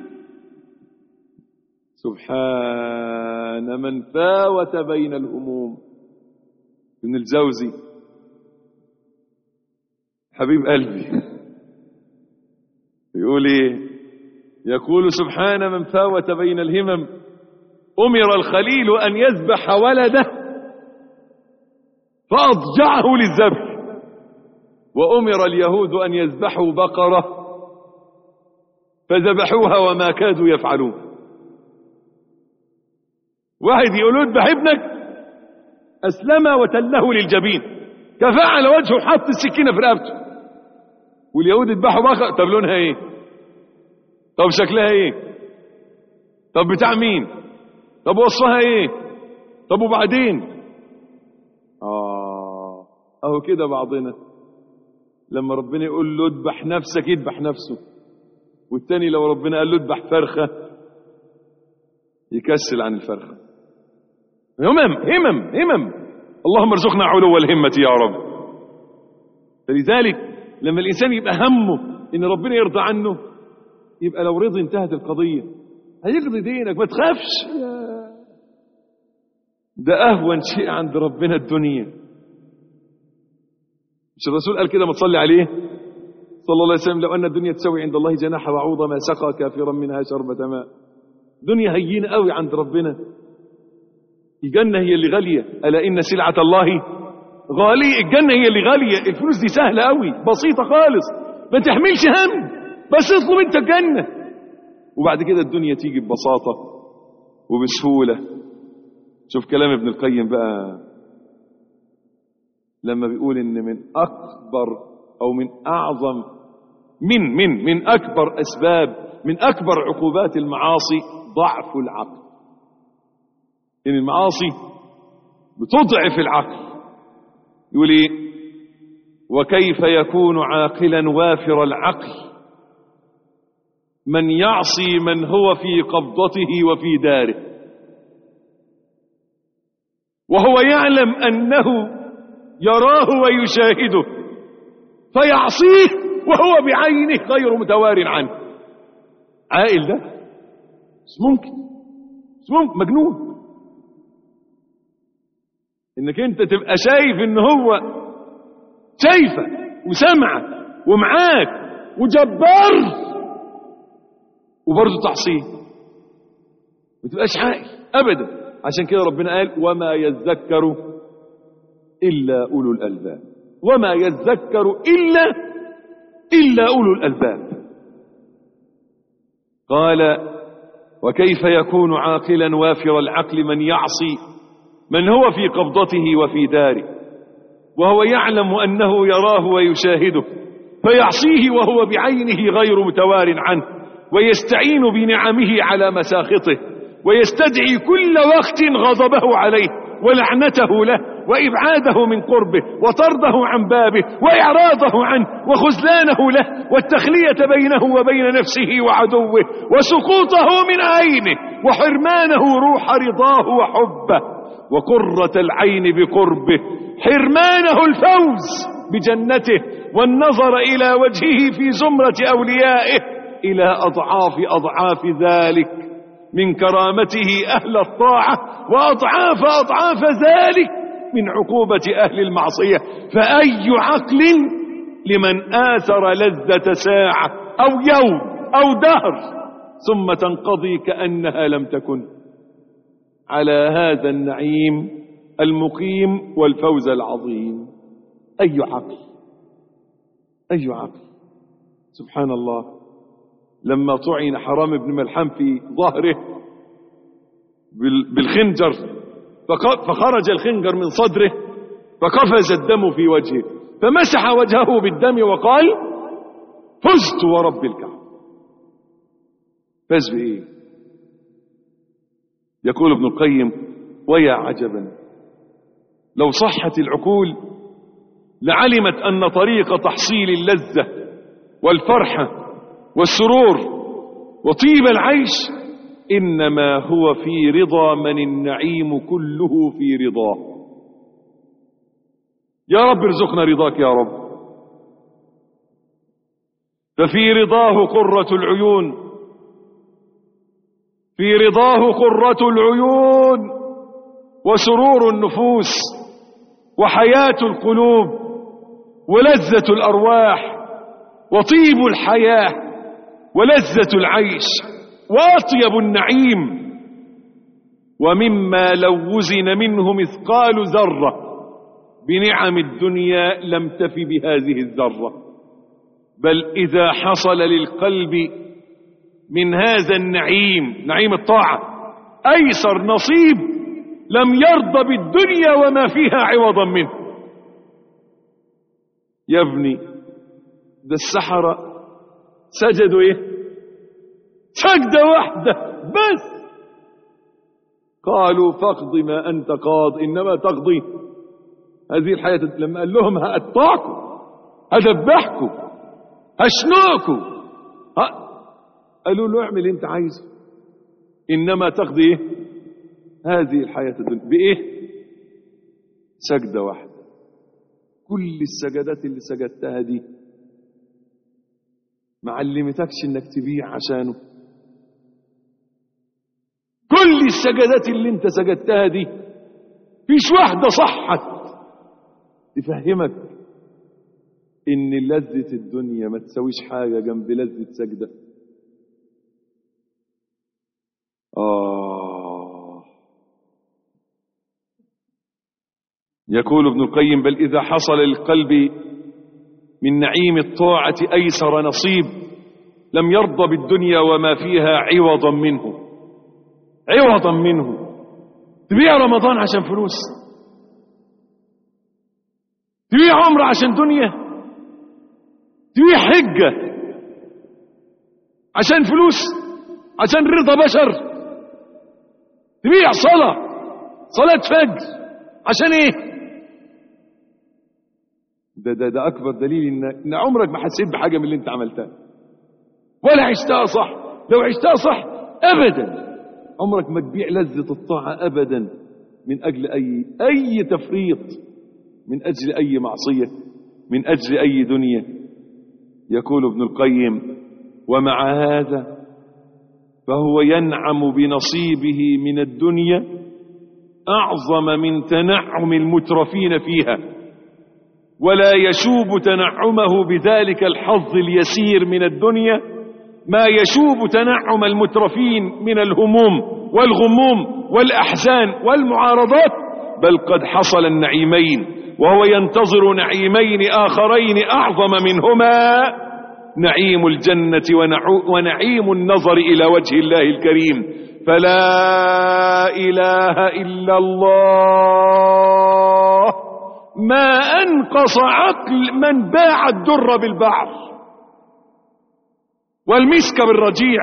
سبحان من فاوت بين الهموم ابن الجوزي حبيب قلبي يقول ايه يقول سبحان من فاوت بين الهمم امر الخليل ان يذبح ولده فاضجعه للذبح وامر اليهود ان يذبحوا بقره فذبحوها وما كادوا يفعلون واحد يقول اذبح ابنك اسلم وتله للجبين كفعل وجهه حط السكينه في رقبته واليهود يذبحوا بقره طب لونها ايه طب شكلها ايه طب بتاع مين طب وصفها ايه طب وبعدين اه اهو كده بعضنا لما ربنا يقول له اذبح نفسك يذبح نفسه والتاني لو ربنا قال له اذبح فرخه يكسل عن الفرخه همم همم همم اللهم ارزقنا علو الهمه يا رب فلذلك لما الانسان يبقى همه ان ربنا يرضى عنه يبقى لو رضي انتهت القضيه هيقضي دينك ما تخافش ده اهون شيء عند ربنا الدنيا مش الرسول قال كده ما تصلي عليه صلى الله عليه وسلم لو ان الدنيا تسوي عند الله جناح بعوضه ما سقى كافرا منها شربة ماء دنيا هينه قوي عند ربنا الجنه هي اللي غاليه الا ان سلعه الله غاليه الجنه هي اللي غاليه الفلوس دي سهله قوي بسيطه خالص ما تحملش هم بس اطلب انت الجنه وبعد كده الدنيا تيجي ببساطه وبسهوله شوف كلام ابن القيم بقى لما بيقول ان من اكبر او من اعظم من من من اكبر اسباب من اكبر عقوبات المعاصي ضعف العقل ان المعاصي بتضعف العقل يقول ايه وكيف يكون عاقلا وافر العقل من يعصي من هو في قبضته وفي داره وهو يعلم انه يراه ويشاهده فيعصيه وهو بعينه غير متوار عنه عاقل ده مش ممكن مش ممكن مجنون انك انت تبقى شايف ان هو شايفك وسمعك ومعاك وجبار وبرضه تعصيه ما تبقاش عاقل ابدا عشان كده ربنا قال وما يذكر الا اولو الالباب وما يذكر الا الا اولو الالباب قال وكيف يكون عاقلا وافر العقل من يعصي من هو في قبضته وفي داره وهو يعلم انه يراه ويشاهده فيعصيه وهو بعينه غير متوار عنه ويستعين بنعمه على مساخطه ويستدعي كل وقت غضبه عليه ولعنته له وإبعاده من قربه وطرده عن بابه وإعراضه عنه وخذلانه له والتخلية بينه وبين نفسه وعدوه وسقوطه من عينه وحرمانه روح رضاه وحبه وقرة العين بقربه حرمانه الفوز بجنته والنظر إلى وجهه في زمرة أوليائه إلى أضعاف أضعاف ذلك من كرامته أهل الطاعة وأضعاف أضعاف ذلك من عقوبة أهل المعصية فأي عقل لمن آثر لذة ساعة أو يوم أو دهر ثم تنقضي كأنها لم تكن على هذا النعيم المقيم والفوز العظيم أي عقل أي عقل سبحان الله لما طعن حرام بن ملحم في ظهره بالخنجر فخرج الخنجر من صدره فقفز الدم في وجهه فمسح وجهه بالدم وقال فزت ورب الكعبة فاز بإيه يقول ابن القيم ويا عجبا لو صحت العقول لعلمت أن طريق تحصيل اللذة والفرحة والسرور وطيب العيش إنما هو في رضا من النعيم كله في رضاه يا رب ارزقنا رضاك يا رب ففي رضاه قرة العيون في رضاه قرة العيون وسرور النفوس وحياة القلوب ولذة الأرواح وطيب الحياة ولذة العيش وأطيب النعيم ومما لو وزن منه مثقال ذرة بنعم الدنيا لم تف بهذه الذرة بل إذا حصل للقلب من هذا النعيم نعيم الطاعة أيسر نصيب لم يرضى بالدنيا وما فيها عوضا منه يا ابني ده السحرة سجدوا ايه سجدة واحدة بس قالوا فاقض ما أنت قاض إنما تقضي هذه الحياة لما قال لهم هقطعكم هذبحكم هشنقكم ها قالوا له اعمل اللي انت عايزه انما تقضي ايه هذه الحياة الدنيا بايه سجدة واحدة كل السجدات اللي سجدتها دي ما علمتكش انك تبيع عشانه كل السجدات اللي انت سجدتها دي فيش واحدة صحت تفهمك ان لذة الدنيا ما تسويش حاجة جنب لذة سجدة آه يقول ابن القيم بل إذا حصل للقلب من نعيم الطاعة أيسر نصيب لم يرضى بالدنيا وما فيها عوضا منه عوضا منه تبيع رمضان عشان فلوس تبيع عمر عشان دنيا تبيع حجة عشان فلوس عشان رضا بشر تبيع صلاة صلاة فجر عشان ايه ده ده ده اكبر دليل ان ان عمرك ما حسيت بحاجه من اللي انت عملتها ولا عشتها صح لو عشتها صح ابدا عمرك ما تبيع لذة الطاعة ابدا من اجل اي اي تفريط من اجل اي معصية من اجل اي دنيا يقول ابن القيم ومع هذا فهو ينعم بنصيبه من الدنيا أعظم من تنعم المترفين فيها ولا يشوب تنعمه بذلك الحظ اليسير من الدنيا ما يشوب تنعم المترفين من الهموم والغموم والأحزان والمعارضات بل قد حصل النعيمين وهو ينتظر نعيمين آخرين أعظم منهما نعيم الجنة ونعيم النظر إلى وجه الله الكريم فلا إله إلا الله ما أنقص عقل من باع الدر بالبعض والمسك بالرجيع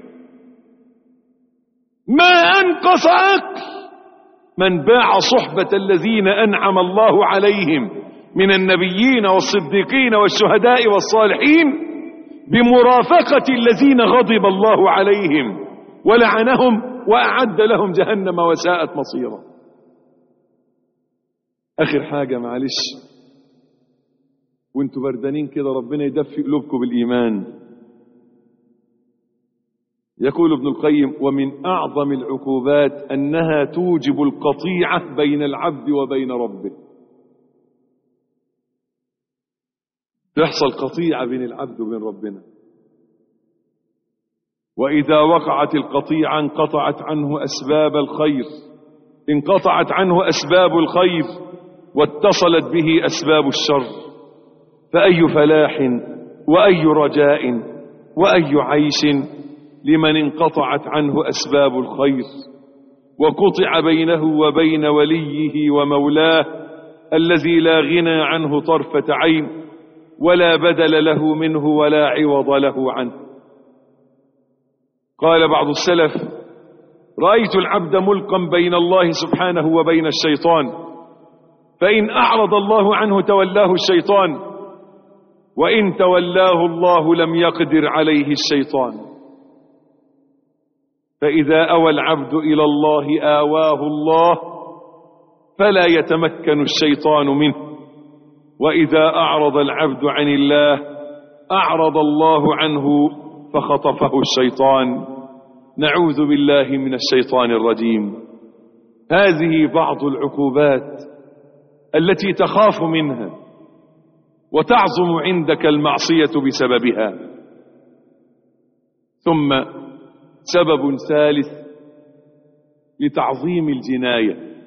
ما أنقص عقل من باع صحبة الذين أنعم الله عليهم من النبيين والصديقين والشهداء والصالحين بمرافقة الذين غضب الله عليهم ولعنهم وأعد لهم جهنم وساءت مصيرا آخر حاجة معلش وانتوا بردانين كده ربنا يدفي قلوبكم بالإيمان يقول ابن القيم ومن أعظم العقوبات أنها توجب القطيعة بين العبد وبين ربه تحصل قطيعة بين العبد وبين ربنا وإذا وقعت القطيعة انقطعت عنه أسباب الخير انقطعت عنه أسباب الخير واتصلت به أسباب الشر فأي فلاح وأي رجاء وأي عيش لمن انقطعت عنه أسباب الخير وقطع بينه وبين وليه ومولاه الذي لا غنى عنه طرفة عين ولا بدل له منه ولا عوض له عنه قال بعض السلف رأيت العبد ملقا بين الله سبحانه وبين الشيطان فإن أعرض الله عنه تولاه الشيطان وإن تولاه الله لم يقدر عليه الشيطان فإذا أوى العبد إلى الله آواه الله فلا يتمكن الشيطان منه وإذا أعرض العبد عن الله أعرض الله عنه فخطفه الشيطان نعوذ بالله من الشيطان الرجيم هذه بعض العقوبات التي تخاف منها وتعظم عندك المعصية بسببها ثم سبب ثالث لتعظيم الجناية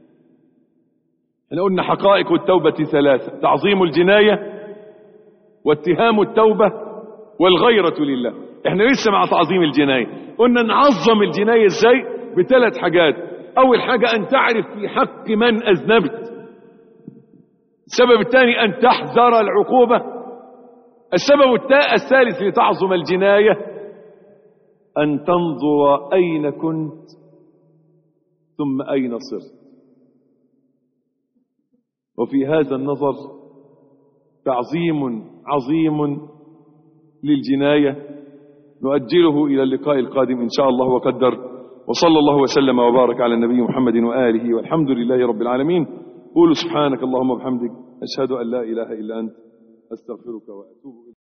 احنا قلنا حقائق التوبة ثلاثة تعظيم الجناية واتهام التوبة والغيرة لله احنا لسه مع تعظيم الجناية قلنا نعظم الجناية ازاي بثلاث حاجات اول حاجة ان تعرف في حق من اذنبت السبب الثاني ان تحذر العقوبة السبب الثالث لتعظم الجناية ان تنظر اين كنت ثم اين صرت وفي هذا النظر تعظيم عظيم للجناية نؤجله إلى اللقاء القادم إن شاء الله وقدر وصلى الله وسلم وبارك على النبي محمد وآله والحمد لله رب العالمين قولوا سبحانك اللهم وبحمدك أشهد أن لا إله إلا أنت أستغفرك وأتوب إليك